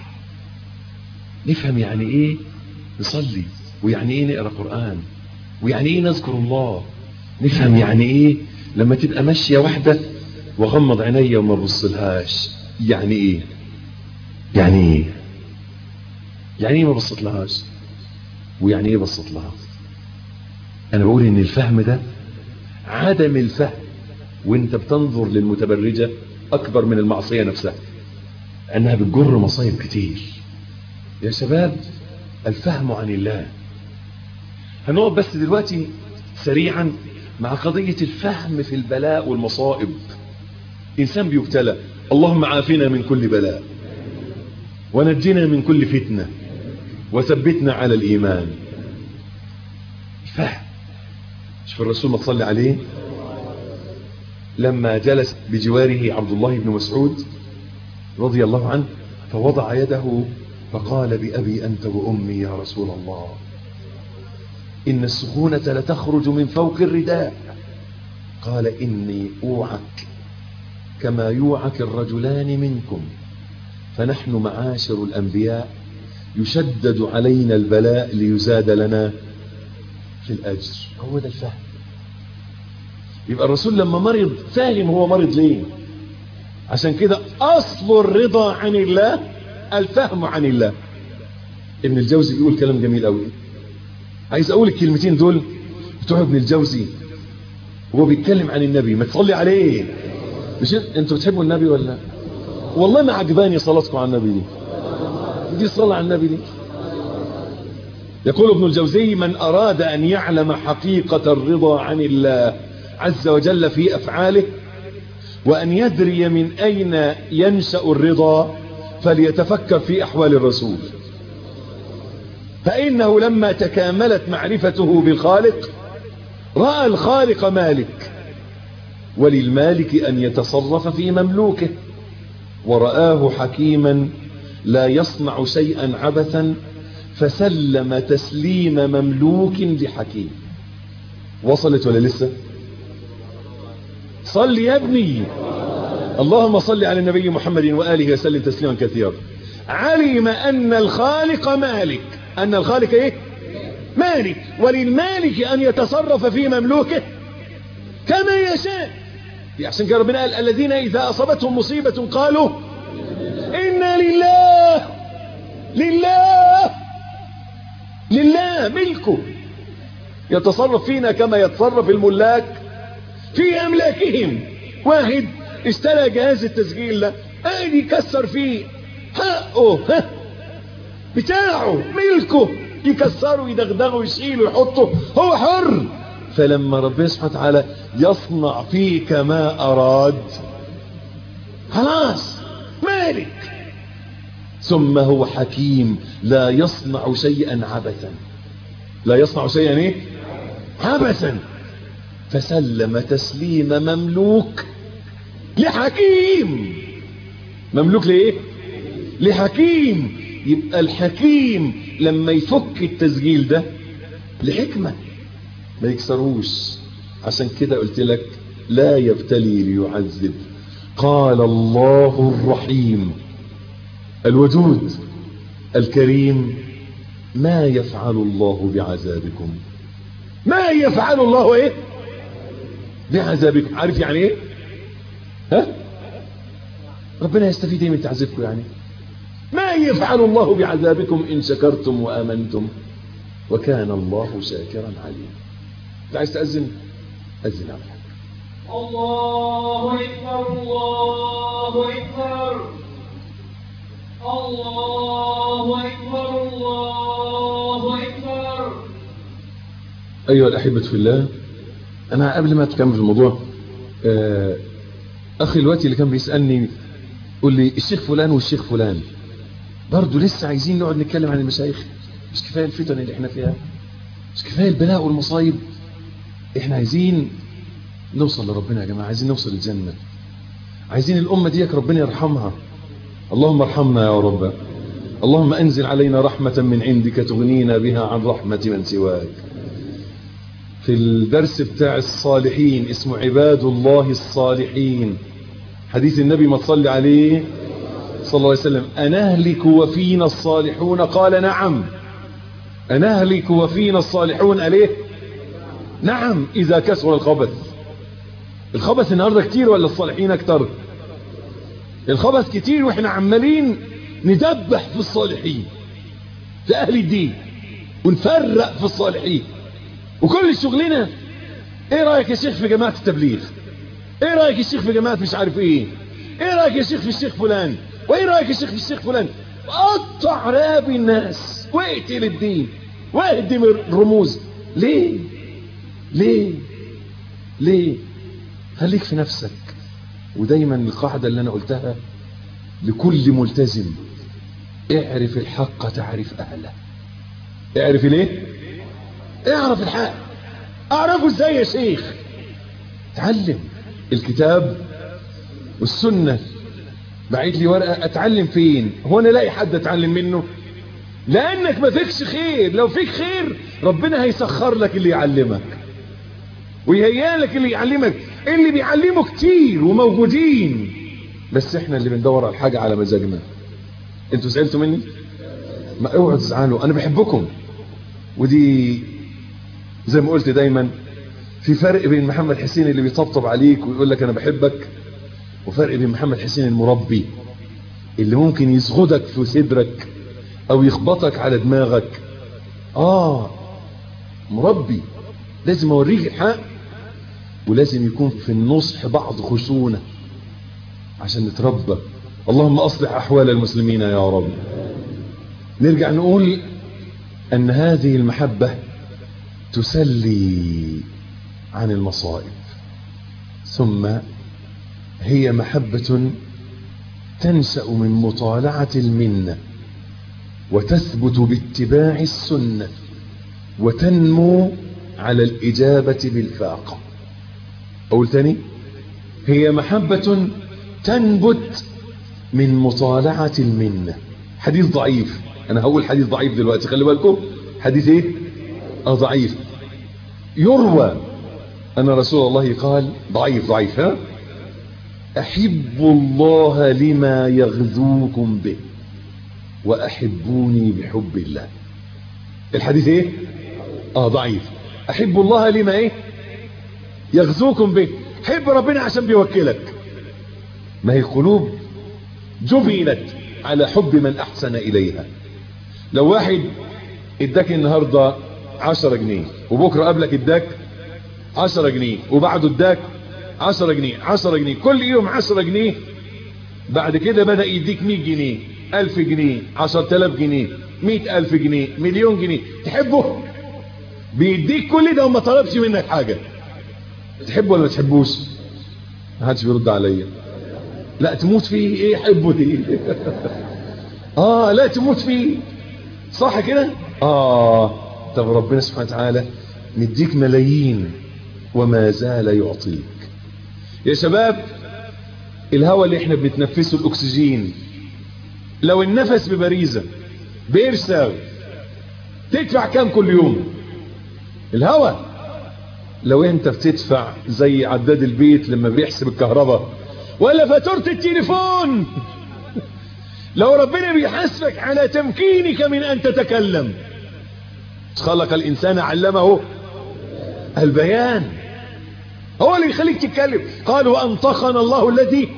نفهم يعني ايه نصلي ويعني ايه نقرأ قرآن ويعني ايه نذكر الله نفهم يعني ايه لما تبقى ماشية واحدة وغمض عينيا وما بصلهاش يعني ايه يعني ايه يعني ايه ما بصت لهاش ويعني ايه بصت لها انا بقول ان الفهم ده عدم الفهم وانت بتنظر للمتبرجة اكبر من المعصية نفسها انها بتجر مصايب كتير يا شباب الفهم عن الله هنقعد بس دلوقتي سريعا مع قضية الفهم في البلاء والمصائب إنسان بيبتلى اللهم عافنا من كل بلاء ونجنا من كل فتنة وثبتنا على الإيمان الفهم شوف الرسول ما تصلي عليه لما جلس بجواره عبد الله بن مسعود رضي الله عنه فوضع يده فقال بأبي أنت وأمي يا رسول الله إن السخونة لتخرج من فوق الرداء قال إني أوعك كما يوعك الرجلان منكم فنحن معاشر الأنبياء يشدد علينا البلاء ليزاد لنا في الأجر هو ده الفهم يبقى الرسول لما مرض فاهم هو مرض ليه عشان كده أصل الرضا عن الله الفهم عن الله ابن الجوزي بيقول كلام جميل قوي عايز اقول الكلمتين دول بتوع ابن الجوزي وهو بيتكلم عن النبي ما تصلي عليه مش انتوا بتحبوا النبي ولا والله ما عجباني صلاتكم على النبي دي دي صلاة على النبي دي يقول ابن الجوزي من أراد أن يعلم حقيقة الرضا عن الله عز وجل في أفعاله وأن يدري من أين ينشأ الرضا فليتفكر في أحوال الرسول فإنه لما تكاملت معرفته بالخالق رأى الخالق مالك وللمالك أن يتصرف في مملوكه ورآه حكيما لا يصنع شيئا عبثا فسلم تسليم مملوك لحكيم وصلت ولا لسه صل يا ابني اللهم صل على النبي محمد وآله وسلم تسليما كثيرا علم أن الخالق مالك أن الخالق إيه مالك وللمالك أن يتصرف في مملوكه كما يشاء عشان كده ربنا قال الذين إذا أصابتهم مصيبة قالوا إنا لله لله لله ملكه يتصرف فينا كما يتصرف الملاك في أملاكهم واحد اشترى جهاز التسجيل ده قاعد يكسر فيه حقه ها بتاعه ملكه يكسره يدغدغه يشيله يحطه هو حر فلما ربنا سبحانه وتعالى يصنع فيك ما أراد خلاص مالك ثم هو حكيم لا يصنع شيئا عبثا لا يصنع شيئا ايه عبثا فسلم تسليم مملوك لحكيم مملوك لايه لحكيم يبقى الحكيم لما يفك التسجيل ده لحكمة ما يكسروش عشان كده قلت لك لا يبتلي ليعذب قال الله الرحيم الودود الكريم ما يفعل الله بعذابكم ما يفعل الله ايه بعذابكم عارف يعني ايه ها ربنا يستفيد ايه من تعذيبكم يعني ما يفعل الله بعذابكم ان شكرتم وامنتم وكان الله شاكرا عليما انت عايز تاذن اذن على حاجه الله أكبر الله أكبر الله أكبر الله أكبر أيها الأحبة في الله أنا قبل ما أتكلم في الموضوع آه، أخي الوقت اللي كان بيسألني قول لي الشيخ فلان والشيخ فلان برضه لسه عايزين نقعد نتكلم عن المشايخ مش كفاية الفتن اللي احنا فيها مش كفاية البلاء والمصايب احنا عايزين نوصل لربنا يا جماعة عايزين نوصل الجنة عايزين الأمة ديك ربنا يرحمها اللهم ارحمنا يا رب اللهم أنزل علينا رحمة من عندك تغنينا بها عن رحمة من سواك في الدرس بتاع الصالحين اسمه عباد الله الصالحين حديث النبي ما تصلي عليه صلى الله عليه وسلم أنهلك وفينا الصالحون قال نعم أنهلك وفينا الصالحون أليه نعم إذا كسر الخبث الخبث النهاردة كتير ولا الصالحين أكتر الخبث كتير وإحنا عمالين ندبح في الصالحين في أهل الدين ونفرق في الصالحين وكل شغلنا ايه رأيك يا شيخ في جماعة التبليغ ايه رأيك يا شيخ في جماعة مش عارف ايه ايه رأيك يا شيخ في الشيخ فلان وايه رأيك يا شيخ في الشيخ فلان قطع راب الناس واقتل الدين واهدم الرموز ليه ليه ليه خليك في نفسك ودايما القاعدة اللي انا قلتها لكل ملتزم اعرف الحق تعرف اهله اعرف ليه اعرف الحق اعرفه ازاي يا شيخ اتعلم الكتاب والسنة بعيد لي ورقة اتعلم فين هو انا الاقي حد اتعلم منه لانك ما فيكش خير لو فيك خير ربنا هيسخر لك اللي يعلمك ويهيئ لك اللي يعلمك اللي بيعلمه كتير وموجودين بس احنا اللي بندور على الحاجة على مزاجنا انتوا زعلتوا مني ما اوعوا تزعلوا انا بحبكم ودي زي ما قلت دايما في فرق بين محمد حسين اللي بيطبطب عليك ويقول لك انا بحبك وفرق بين محمد حسين المربي اللي ممكن يسغدك في صدرك او يخبطك على دماغك اه مربي لازم اوريك الحق ولازم يكون في النصح بعض خشونة عشان نتربى اللهم اصلح احوال المسلمين يا رب نرجع نقول ان هذه المحبة تسلي عن المصائب ثم هي محبة تنشأ من مطالعة المنة وتثبت باتباع السنة وتنمو على الإجابة بالفاقة أقول تاني هي محبة تنبت من مطالعة المنة حديث ضعيف أنا هقول حديث ضعيف دلوقتي خلي بالكم حديث إيه آه ضعيف يروى أن رسول الله قال ضعيف ضعيف ها أحب الله لما يغذوكم به وأحبوني بحب الله الحديث ايه اه ضعيف أحب الله لما ايه يغزوكم به حب ربنا عشان بيوكلك ما هي القلوب جبلت على حب من أحسن إليها لو واحد اداك النهاردة عشرة جنيه وبكرة قبلك اداك عشرة جنيه وبعده اداك عشرة جنيه عشرة جنيه كل يوم عشرة جنيه بعد كده بدأ يديك مية جنيه ألف جنيه عشر تلاف جنيه مئة ألف جنيه مليون جنيه تحبه بيديك كل ده وما طلبش منك حاجة تحبه ولا ما تحبوش ما حدش بيرد عليا لا تموت فيه ايه حبه دي اه لا تموت فيه صح كده اه طب ربنا سبحانه وتعالى مديك ملايين وما زال يعطيك يا شباب الهواء اللي احنا بنتنفسه الاكسجين لو النفس ببريزة بيرسل تدفع كام كل يوم الهواء لو انت بتدفع زي عداد البيت لما بيحسب الكهرباء ولا فاتورة التليفون لو ربنا بيحاسبك على تمكينك من ان تتكلم خلق الانسان علمه البيان هو اللي يخليك تتكلم قال وانطقنا الله الذي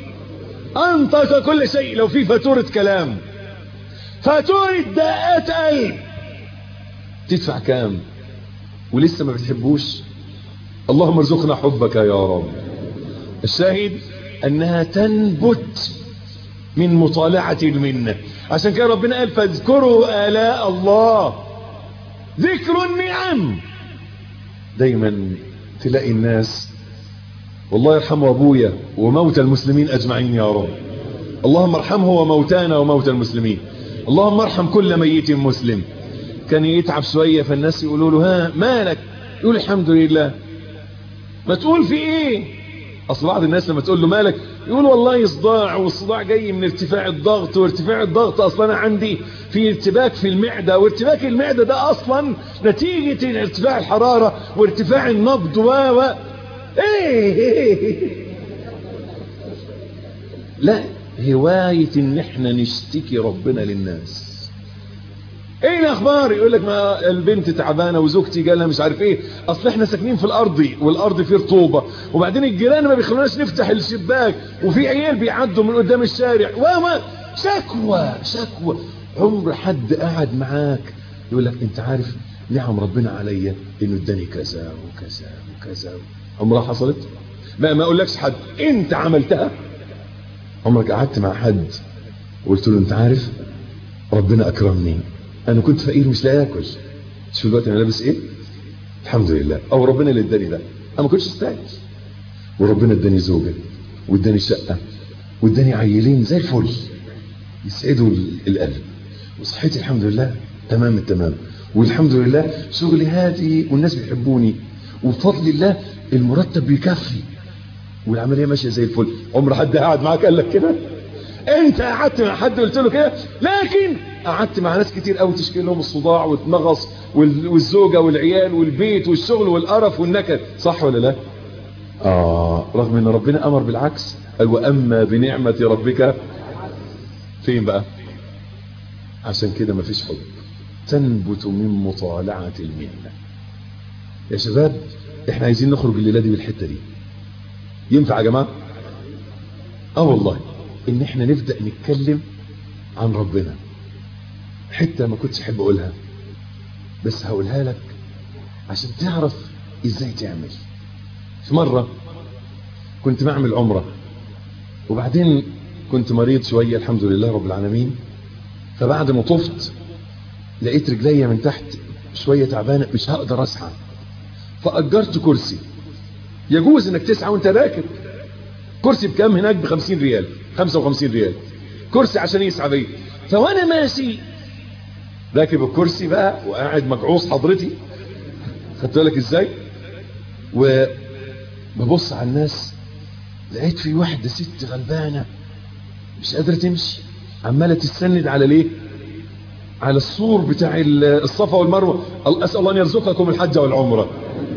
انطق كل شيء لو في فاتورة كلام فاتورة دقات قلب تدفع كام ولسه ما بتحبوش اللهم ارزقنا حبك يا رب الشاهد انها تنبت من مطالعة المنة عشان كده ربنا قال فاذكروا آلاء الله ذكر النعم دايما تلاقي الناس والله يرحمه ابويا وموتى المسلمين اجمعين يا رب اللهم ارحمه وموتانا وموتى المسلمين اللهم ارحم كل ميت مسلم كان يتعب شوية فالناس يقولوا له ها مالك يقول الحمد لله ما تقول في ايه اصل بعض الناس لما تقول له مالك يقول والله صداع والصداع جاي من ارتفاع الضغط وارتفاع الضغط اصلا انا عندي في ارتباك في المعدة وارتباك المعدة ده اصلا نتيجة ارتفاع الحرارة وارتفاع النبض و و ايه لا هواية ان احنا نشتكي ربنا للناس ايه الاخبار يقول لك ما البنت تعبانه وزوجتي جالها مش عارف ايه اصل احنا ساكنين في الارض والارض فيه رطوبه وبعدين الجيران ما بيخلوناش نفتح الشباك وفي عيال بيعدوا من قدام الشارع وما شكوى شكوى عمر حد قاعد معاك يقول لك انت عارف نعم ربنا عليا انه اداني كذا وكذا وكذا عمرها حصلت ما ما اقولكش حد انت عملتها عمرك قعدت مع حد وقلت له انت عارف ربنا اكرمني انا كنت فقير مش لاقي اكل شوف دلوقتي انا لابس ايه الحمد لله او ربنا اللي اداني ده انا ما كنتش استاهل وربنا اداني زوجه واداني شقه واداني عيلين زي الفل يسعدوا ال- القلب وصحتي الحمد لله تمام التمام والحمد لله شغلي هادي والناس بيحبوني وبفضل الله المرتب بيكفي والعمليه ماشيه زي الفل عمر حد قاعد معاك قال لك كده انت قعدت مع حد قلت له كده لكن قعدت مع ناس كتير قوي تشكي لهم الصداع والمغص وال- والزوجه والعيال والبيت والشغل والقرف والنكد صح ولا لا اه رغم ان ربنا امر بالعكس قال واما بنعمه ربك فين بقى عشان كده مفيش حب تنبت من مطالعه المنه يا شباب احنا عايزين نخرج الليله دي بالحته دي ينفع يا جماعه اه والله ان احنا نبدا نتكلم عن ربنا حته ما كنتش احب اقولها بس هقولها لك عشان تعرف ازاي تعمل في مره كنت بعمل عمره وبعدين كنت مريض شويه الحمد لله رب العالمين فبعد ما طفت لقيت رجليا من تحت شويه تعبانه مش هقدر اسعى فاجرت كرسي يجوز انك تسعى وانت راكب كرسي بكام هناك ب 50 ريال 55 ريال كرسي عشان يسعى بيه فوانا ماشي راكب الكرسي بقى وقاعد مجعوص حضرتي خدت بالك ازاي وببص على الناس لقيت في واحده ست غلبانه مش قادره تمشي عماله تستند على ليه على السور بتاع ال- الصفا والمروه اسال الله ان يرزقكم الحج والعمره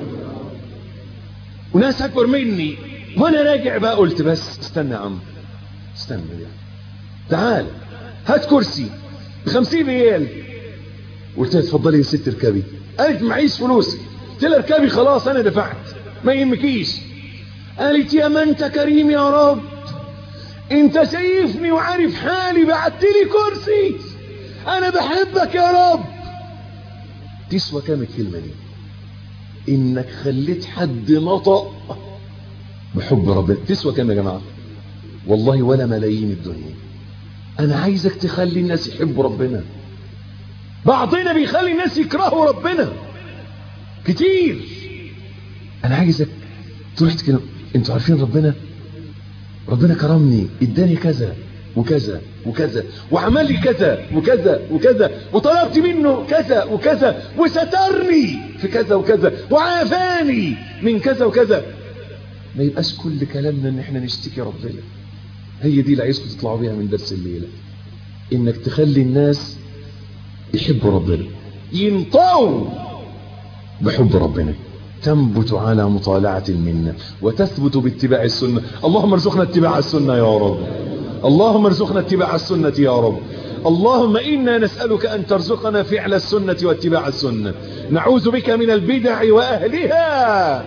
وناس اكبر مني وانا راجع بقى قلت بس استنى يا عم استنى يا تعال هات كرسي ب 50 ريال قلت لها اتفضلي يا ست اركبي قالت معيش فلوس قلت لها اركبي خلاص انا دفعت ما يهمكيش قالت يا ما انت كريم يا رب انت شايفني وعارف حالي بعت لي كرسي انا بحبك يا رب تسوى كام الكلمه دي انك خليت حد نطق بحب ربنا تسوى كام يا جماعه والله ولا ملايين الدنيا انا عايزك تخلي الناس يحبوا ربنا بعضنا بيخلي الناس يكرهوا ربنا كتير انا عايزك تروح تكلم انتوا عارفين ربنا ربنا كرمني اداني كذا وكذا وكذا وعمل لي كذا وكذا وكذا وطلبت منه كذا وكذا وسترني في كذا وكذا وعافاني من كذا وكذا ما يبقاش كل كلامنا ان احنا نشتكي ربنا هي دي اللي عايزكم تطلعوا بيها من درس الليله انك تخلي الناس يحبوا ربنا ينطوا بحب ربنا تنبت على مطالعة المنة وتثبت باتباع السنة اللهم ارزقنا اتباع السنة يا رب اللهم ارزقنا اتباع السنة يا رب اللهم إنا نسألك أن ترزقنا فعل السنة واتباع السنة نعوذ بك من البدع وأهلها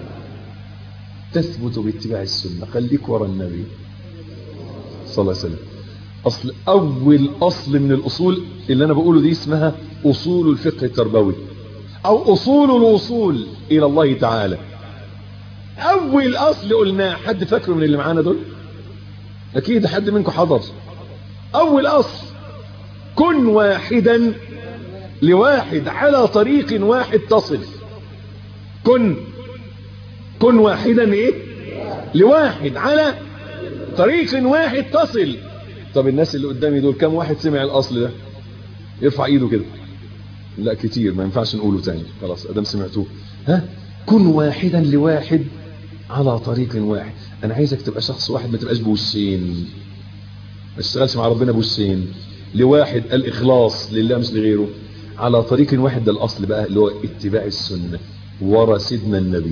تثبت باتباع السنة خليك ورا النبي صلى الله عليه وسلم أصل أول أصل من الأصول اللي أنا بقوله دي اسمها أصول الفقه التربوي أو أصول الوصول إلى الله تعالى أول أصل قلناه حد فاكره من اللي معانا دول أكيد حد منكم حضر أول أصل كن واحدا لواحد على طريق واحد تصل كن كن واحدا ايه لواحد على طريق واحد تصل طب الناس اللي قدامي دول كم واحد سمع الاصل ده يرفع ايده كده لا كتير ما ينفعش نقوله تاني خلاص ادام سمعتوه ها كن واحدا لواحد على طريق واحد انا عايزك تبقى شخص واحد ما تبقاش بوشين ما تشتغلش مع ربنا بوشين لواحد الاخلاص لله مش لغيره على طريق واحد ده الاصل بقى اللي هو اتباع السنه ورا سيدنا النبي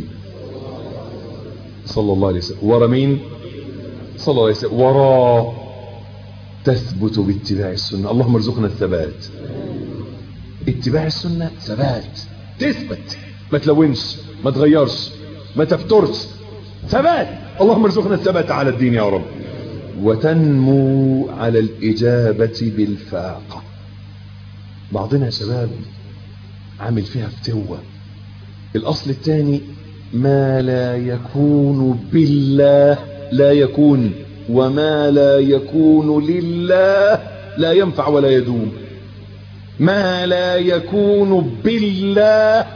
صلى الله عليه وسلم ورا مين صلى الله عليه وسلم ورا تثبت باتباع السنه اللهم ارزقنا الثبات اتباع السنه ثبات تثبت ما تلونش ما تغيرش ما تفترش ثبات اللهم ارزقنا الثبات على الدين يا رب وتنمو على الإجابة بالفاقة بعضنا يا شباب عامل فيها فتوة الأصل الثاني ما لا يكون بالله لا يكون وما لا يكون لله لا ينفع ولا يدوم ما لا يكون بالله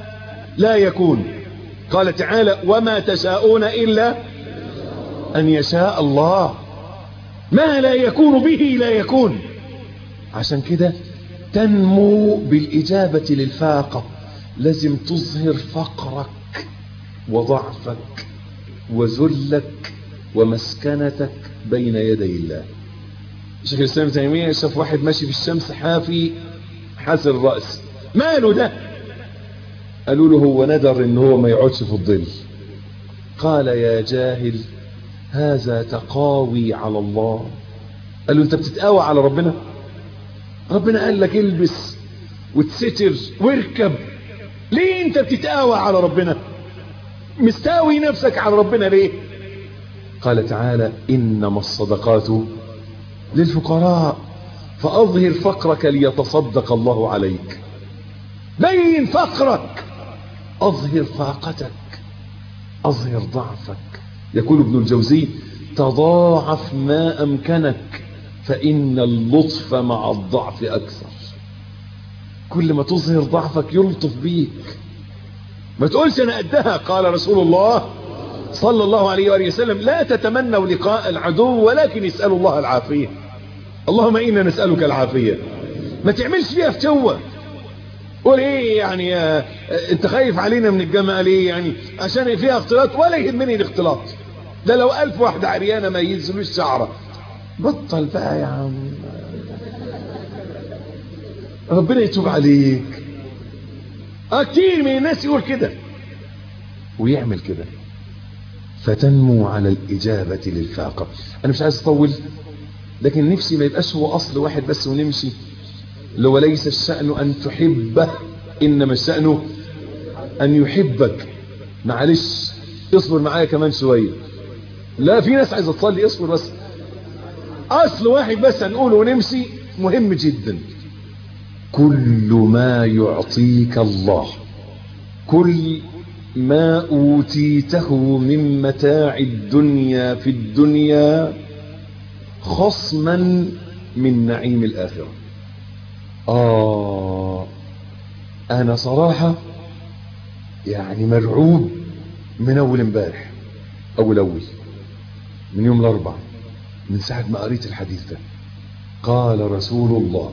لا يكون قال تعالى وما تشاءون إلا أن يشاء الله ما لا يكون به لا يكون عشان كده تنمو بالإجابة للفاقة لازم تظهر فقرك وضعفك وذلك ومسكنتك بين يدي الله شيخ الإسلام ابن تيمية شاف واحد ماشي في الشمس حافي حاسر الرأس ماله ده قالوا له هو ندر ان هو ما يقعدش في الظل قال يا جاهل هذا تقاوي على الله قال له انت بتتقاوى على ربنا ربنا قال لك البس وتستر واركب ليه انت بتتقاوى على ربنا مستاوي نفسك على ربنا ليه قال تعالى انما الصدقات للفقراء فاظهر فقرك ليتصدق الله عليك بين فقرك اظهر فاقتك اظهر ضعفك يقول ابن الجوزي تضاعف ما امكنك فان اللطف مع الضعف اكثر كل ما تظهر ضعفك يلطف بيك ما تقولش انا قدها قال رسول الله صلى الله عليه وآله وسلم لا تتمنوا لقاء العدو ولكن اسألوا الله العافية اللهم إنا نسألك العافية ما تعملش فيها فتوة قول ايه يعني آه انت خايف علينا من الجامعة ليه يعني عشان فيها اختلاط ولا يهمني الاختلاط ده لو ألف واحدة عريانة ما ينزلوش شعرة بطل بقى يا عم ربنا يتوب عليك اه كتير من الناس يقول كده ويعمل كده فتنمو على الإجابة للفاقة أنا مش عايز أطول لكن نفسي ما يبقاش هو أصل واحد بس ونمشي لو ليس الشأن أن تحبه إنما الشأن أن يحبك معلش اصبر معايا كمان شوية لا في ناس عايزة تصلي اصبر بس أصل واحد بس هنقوله ونمشي مهم جدا كل ما يعطيك الله كل ما أوتيته من متاع الدنيا في الدنيا خصما من نعيم الآخرة آه أنا صراحة يعني مرعوب من أول امبارح أول أول من يوم الأربع من ساعة ما قريت الحديث ده قال رسول الله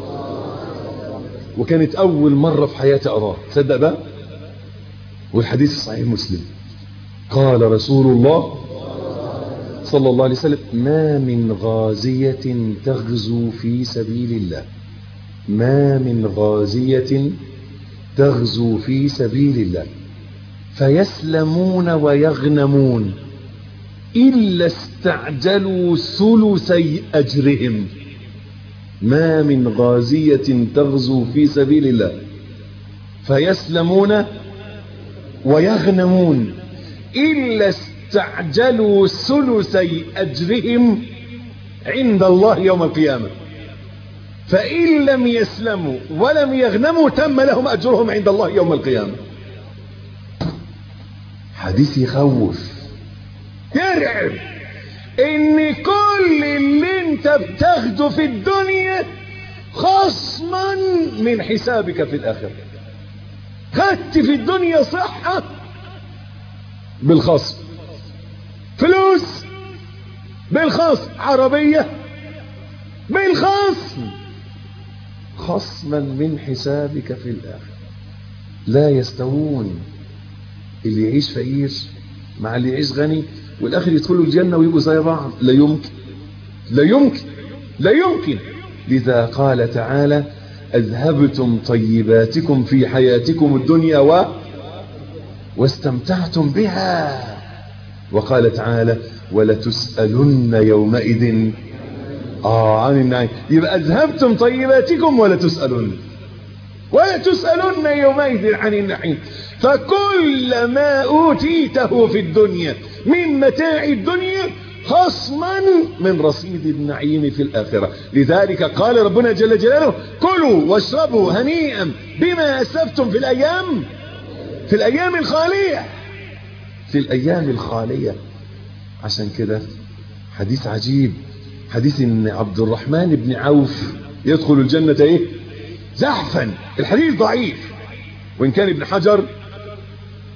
وكانت أول مرة في حياتي أراه تصدق بقى والحديث صحيح مسلم قال رسول الله صلى الله عليه وسلم ما من غازية تغزو في سبيل الله ما من غازية تغزو في سبيل الله فيسلمون ويغنمون إلا استعجلوا ثلثي أجرهم ما من غازية تغزو في سبيل الله فيسلمون ويغنمون إلا استعجلوا ثلثي أجرهم عند الله يوم القيامة فإن لم يسلموا ولم يغنموا تم لهم أجرهم عند الله يوم القيامة حديث يخوف يرعب ان كل اللي انت بتاخده في الدنيا خصما من حسابك في الاخره خدت في الدنيا صحة بالخصم فلوس بالخصم عربية بالخصم خصما من حسابك في الآخر لا يستوون اللي يعيش فقير مع اللي يعيش غني والآخر يدخلوا الجنة ويبقوا زي بعض لا يمكن لا يمكن لا يمكن لذا قال تعالى أذهبتم طيباتكم في حياتكم الدنيا و واستمتعتم بها وقال تعالى ولتسألن يومئذ آه عن النعيم يبقى أذهبتم طيباتكم ولا تسألن ولا تسألن يومئذ عن النعيم فكل ما أوتيته في الدنيا من متاع الدنيا خصما من رصيد النعيم في الآخرة لذلك قال ربنا جل جلاله كلوا واشربوا هنيئا بما أسلفتم في الأيام في الأيام الخالية في الأيام الخالية عشان كده حديث عجيب حديث ان عبد الرحمن بن عوف يدخل الجنة ايه زحفا الحديث ضعيف وان كان ابن حجر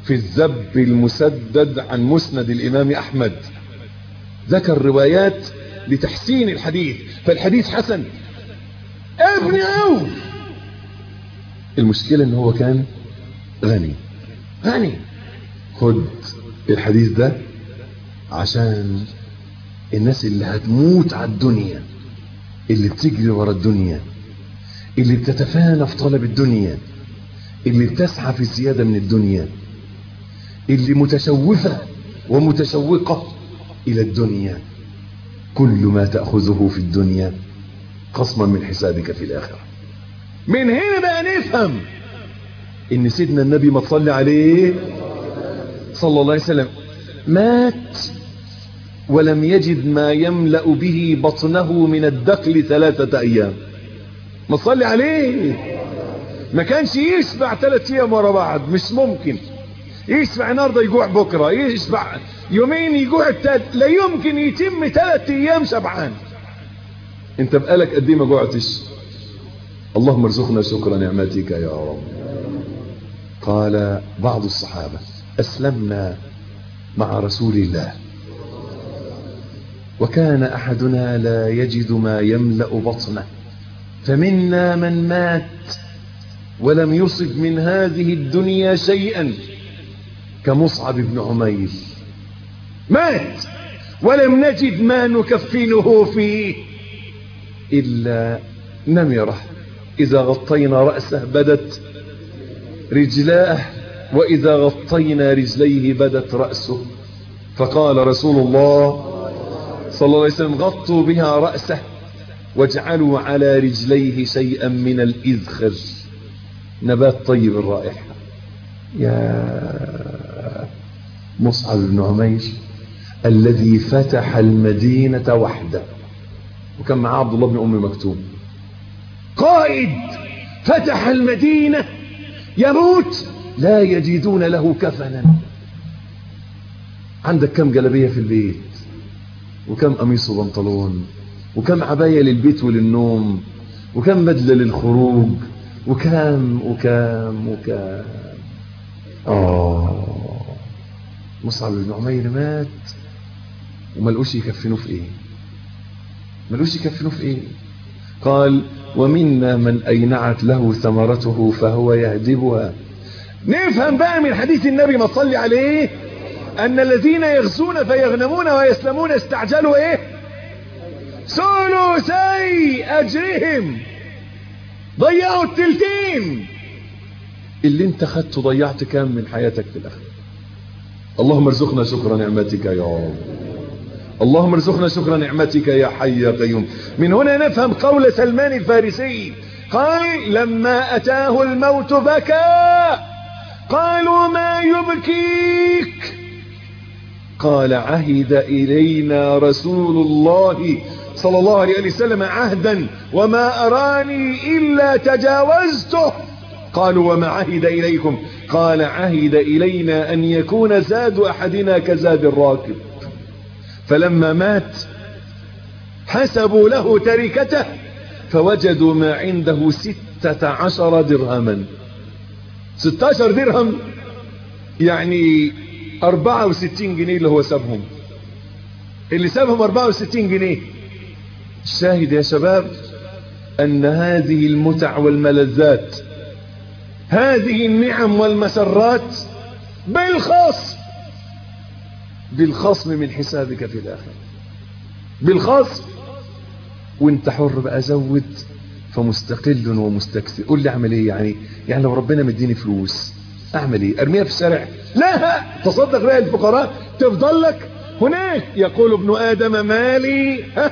في الذب المسدد عن مسند الإمام أحمد ذكر روايات لتحسين الحديث فالحديث حسن ابن عوف المشكلة ان هو كان غني غني خد الحديث ده عشان الناس اللي هتموت على الدنيا اللي بتجري ورا الدنيا اللي بتتفانى في طلب الدنيا اللي بتسعى في الزيادة من الدنيا اللي متشوفة ومتشوقة إلى الدنيا كل ما تأخذه في الدنيا قسما من حسابك في الآخرة من هنا بقى نفهم إن سيدنا النبي ما تصلي عليه صلى الله عليه وسلم مات ولم يجد ما يملأ به بطنه من الدخل ثلاثة أيام ما تصلي عليه ما كانش يشبع ثلاثة أيام ورا بعض مش ممكن يشبع النهارده يجوع بكرة يشبع يومين يجوع التالت لا يمكن يتم ثلاثة أيام شبعان انت بقالك قد ايه ما جوعتش اللهم ارزقنا شكر نعمتك يا رب قال بعض الصحابة أسلمنا مع رسول الله وكان أحدنا لا يجد ما يملأ بطنه فمنا من مات ولم يصب من هذه الدنيا شيئا كمصعب بن عمير مات ولم نجد ما نكفنه فيه إلا نمرة إذا غطينا رأسه بدت رجلاه وإذا غطينا رجليه بدت رأسه فقال رسول الله صلى الله عليه وسلم غطوا بها رأسه واجعلوا على رجليه شيئا من الإذخر نبات طيب الرائحة يا مصعب بن عمير الذي فتح المدينة وحده وكان معاه عبد الله بن أم مكتوم قائد فتح المدينة يموت لا يجدون له كفنا عندك كم جلبية في البيت وكم قميص وبنطلون وكم عباية للبيت وللنوم وكم بدلة للخروج وكم وكم وكم آه مصعب بن عمير مات وملقوش يكفنوه في ايه ملقوش يكفنوه في ايه قال ومنا من أينعت له ثمرته فهو يهدبها نفهم بقى من حديث النبي ما تصلي عليه أن الذين يغزون فيغنمون ويسلمون استعجلوا إيه ثلثي أجرهم ضيعوا التلتين اللي انت خدته ضيعت كام من حياتك في الآخر اللهم ارزقنا شكر نعمتك يا رب اللهم ارزقنا شكر نعمتك يا حي يا قيوم من هنا نفهم قول سلمان الفارسي قال لما أتاه الموت بكى قالوا ما يبكيك قال عهد إلينا رسول الله صلى الله عليه وسلم عهدا وما أراني إلا تجاوزته قالوا وما عهد إليكم قال عهد إلينا أن يكون زاد أحدنا كزاد الراكب فلما مات حسبوا له تركته فوجدوا ما عنده ستة عشر درهما ستة عشر درهم يعني أربعة وستين جنيه اللي هو سابهم اللي سابهم أربعة وستين جنيه الشاهد يا شباب أن هذه المتع والملذات هذه النعم والمسرات بالخصم بالخصم من حسابك في الآخرة بالخصم وانت حر بقى زود فمستقل ومستكثر قول لي اعمل ايه يعني يعني لو ربنا مديني فلوس اعمل ايه ارميها في الشارع لا تصدق بها الفقراء تفضل لك هناك يقول ابن ادم مالي ها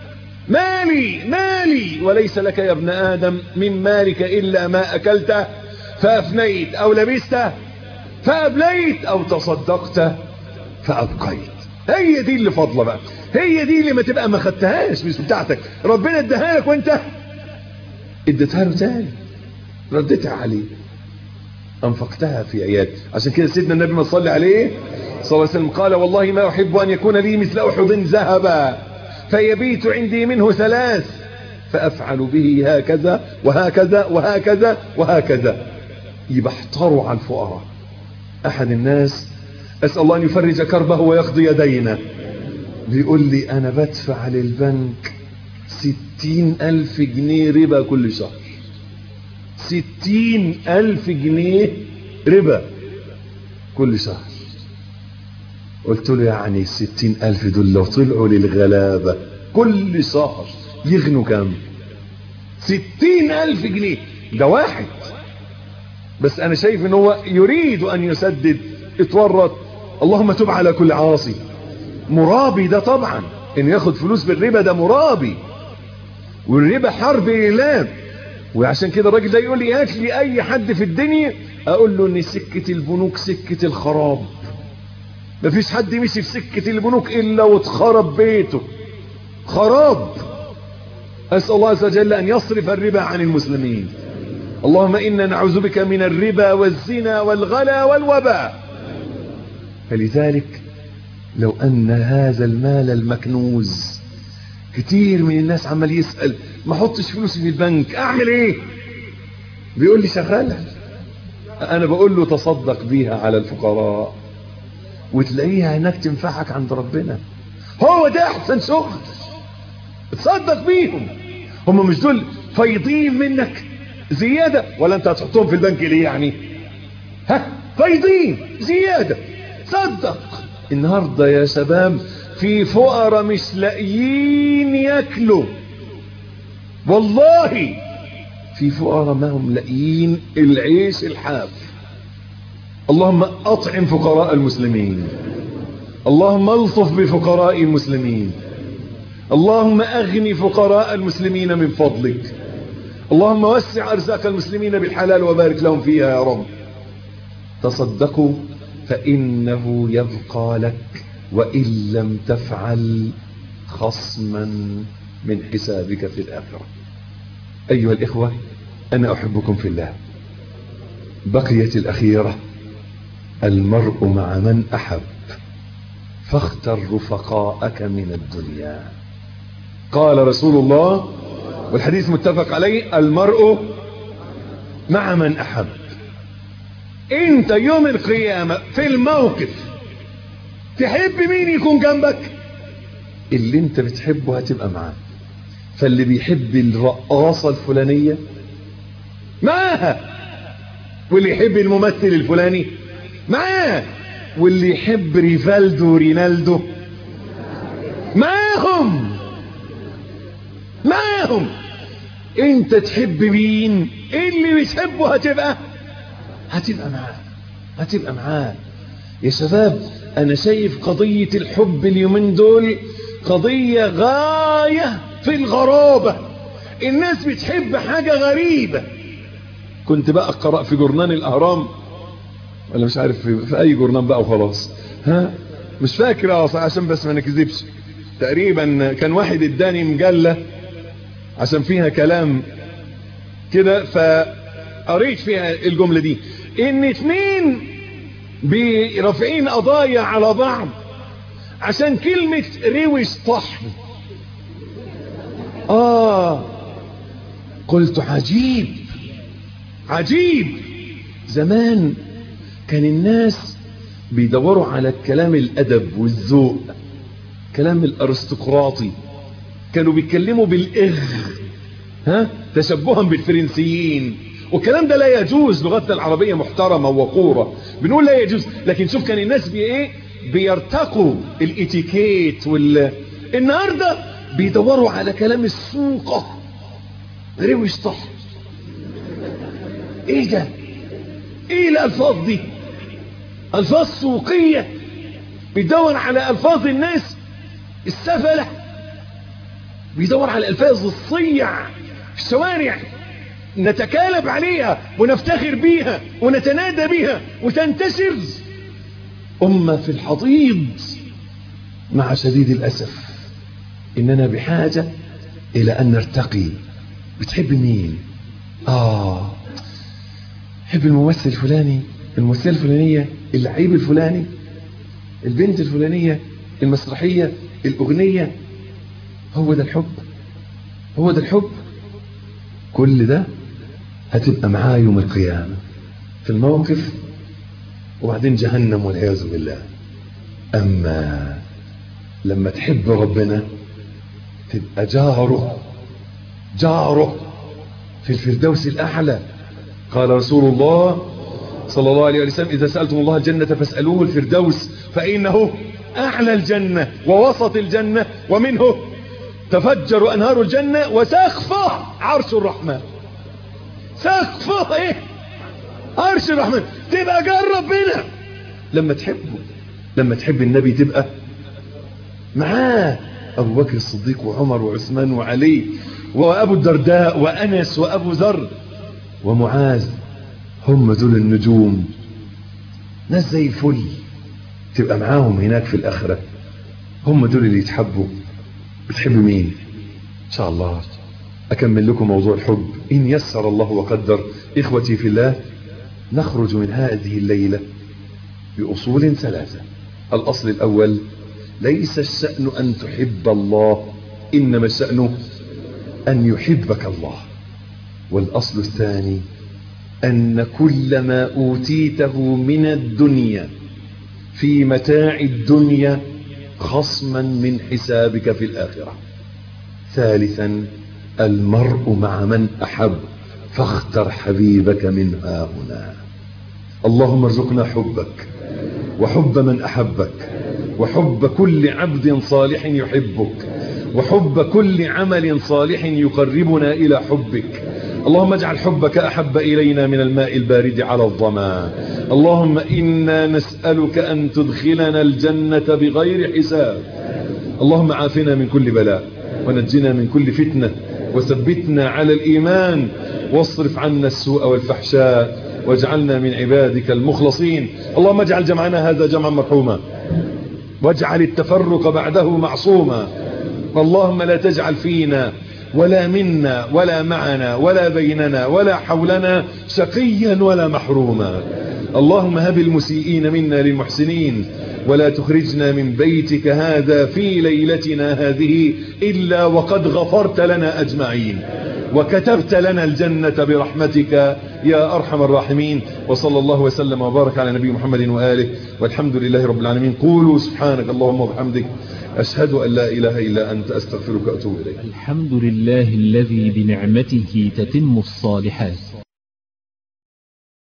مالي مالي وليس لك يا ابن ادم من مالك الا ما اكلته فافنيت او لبسته فابليت او تصدقت فابقيت هي دي اللي فاضله بقى هي دي اللي ما تبقى ما خدتهاش مش بتاعتك ربنا اداها لك وانت اديتها له تاني رديتها عليه انفقتها في عيال عشان كده سيدنا النبي ما صلى عليه صلى الله عليه وسلم قال والله ما احب ان يكون لي مثل احد ذهبا فيبيت عندي منه ثلاث فافعل به هكذا وهكذا وهكذا وهكذا يبقى احتروا على الفقراء احد الناس اسال الله ان يفرج كربه ويقضي دينه بيقول لي انا بدفع للبنك ستين الف جنيه ربا كل شهر ستين الف جنيه ربا كل شهر قلت له يعني الستين الف دول لو طلعوا للغلابة كل شهر يغنوا كام ستين الف جنيه ده واحد بس انا شايف ان هو يريد ان يسدد اتورط اللهم تب على كل عاصي مرابي ده طبعا ان ياخد فلوس بالربا ده مرابي والربا حرب اعلام وعشان كده الراجل ده يقول لي هات لي اي حد في الدنيا اقول له ان سكة البنوك سكة الخراب مفيش حد مشي في سكة البنوك الا واتخرب بيته خراب اسأل الله عز وجل ان يصرف الربا عن المسلمين اللهم انا نعوذ بك من الربا والزنا والغلا والوباء فلذلك لو ان هذا المال المكنوز كتير من الناس عمال يسأل ما احطش فلوسي في البنك اعمل ايه بيقول لي شغالها انا بقول له تصدق بيها على الفقراء وتلاقيها هناك تنفعك عند ربنا هو ده احسن شغل تصدق بيهم هم مش دول فايضين منك زيادة ولا انت هتحطهم في البنك ليه يعني ها فايضين زيادة صدق النهاردة يا شباب في فقراء مش لاقيين ياكلوا والله في فقراء ما هم لاقيين العيش الحاف اللهم اطعم فقراء المسلمين اللهم الطف بفقراء المسلمين اللهم اغني فقراء المسلمين من فضلك اللهم وسع ارزاق المسلمين بالحلال وبارك لهم فيها يا رب تصدقوا فانه يبقى لك وان لم تفعل خصما من حسابك في الاخره ايها الاخوه انا احبكم في الله بقيت الاخيره المرء مع من احب فاختر رفقاءك من الدنيا قال رسول الله والحديث متفق عليه المرء مع من احب انت يوم القيامة في الموقف تحب مين يكون جنبك اللي انت بتحبه هتبقى معاه فاللي بيحب الرقاصة الفلانية معاها واللي يحب الممثل الفلاني معاه واللي يحب ريفالدو ورينالدو معاهم معاهم انت تحب مين اللي بتحبه هتبقى هتبقى معاه هتبقى معاه يا شباب انا شايف قضية الحب اليومين دول قضية غاية في الغرابة الناس بتحب حاجة غريبة كنت بقى اقرأ في جورنان الاهرام ولا مش عارف في, في اي جورنان بقى وخلاص ها مش فاكر اه عشان بس ما نكذبش تقريبا كان واحد اداني مجلة عشان فيها كلام كده فقريت فيها الجملة دي ان اتنين برافعين قضايا على بعض عشان كلمة روش طحن اه قلت عجيب عجيب زمان كان الناس بيدوروا على الكلام الادب والذوق كلام الارستقراطي كانوا بيتكلموا بالاغ ها تشبها بالفرنسيين والكلام ده لا يجوز لغتنا العربية محترمة ووقورة بنقول لا يجوز لكن شوف كان الناس بي ايه بيرتقوا الاتيكيت وال النهاردة بيدوروا على كلام السوقة روش طح ايه ده ايه الالفاظ دي الفاظ سوقية بيدور على الفاظ الناس السفلة بيدور على الفاظ الصيع في الشوارع نتكالب عليها ونفتخر بيها ونتنادى بيها وتنتشر أمة في الحضيض مع شديد الأسف إننا بحاجة إلى أن نرتقي بتحب مين آه حب الممثل الفلاني الممثلة الفلانية اللعيب الفلاني البنت الفلانية المسرحية الأغنية هو ده الحب هو ده الحب كل ده هتبقى معاه يوم القيامة في الموقف وبعدين جهنم والعياذ بالله أما لما تحب ربنا تبقى جاره جاره في الفردوس الأعلى قال رسول الله صلى الله عليه وسلم إذا سألتم الله الجنة فاسألوه الفردوس فإنه أعلى الجنة ووسط الجنة ومنه تفجر أنهار الجنة وسقفه عرش الرحمن سقفه إيه عرش الرحمن تبقى جرب بنا لما تحبه لما تحب النبي تبقى معاه أبو بكر الصديق وعمر وعثمان وعلي وأبو الدرداء وأنس وأبو ذر ومعاذ هم دول النجوم ناس زي الفل تبقى معاهم هناك في الآخرة هم دول اللي يتحبوا بتحب مين إن شاء الله أكمل لكم موضوع الحب إن يسر الله وقدر إخوتي في الله نخرج من هذه الليلة بأصول ثلاثة الأصل الأول ليس الشأن أن تحب الله إنما الشأن أن يحبك الله والأصل الثاني أن كل ما أوتيته من الدنيا في متاع الدنيا خصما من حسابك في الآخرة ثالثا المرء مع من أحب فاختر حبيبك من ها هنا اللهم ارزقنا حبك وحب من أحبك وحب كل عبد صالح يحبك وحب كل عمل صالح يقربنا إلى حبك اللهم اجعل حبك أحب إلينا من الماء البارد على الظما اللهم إنا نسألك أن تدخلنا الجنة بغير حساب اللهم عافنا من كل بلاء ونجنا من كل فتنة وثبتنا على الإيمان واصرف عنا السوء والفحشاء واجعلنا من عبادك المخلصين اللهم اجعل جمعنا هذا جمعا مرحوما واجعل التفرق بعده معصوما اللهم لا تجعل فينا ولا منا ولا معنا ولا بيننا ولا حولنا شقيا ولا محروما اللهم هب المسيئين منا للمحسنين ولا تخرجنا من بيتك هذا في ليلتنا هذه إلا وقد غفرت لنا أجمعين وكتبت لنا الجنة برحمتك يا أرحم الراحمين وصلى الله وسلم وبارك على نبي محمد وآله والحمد لله رب العالمين قولوا سبحانك اللهم وبحمدك أشهد أن لا إله إلا أنت أستغفرك وأتوب إليك الحمد لله الذي بنعمته تتم الصالحات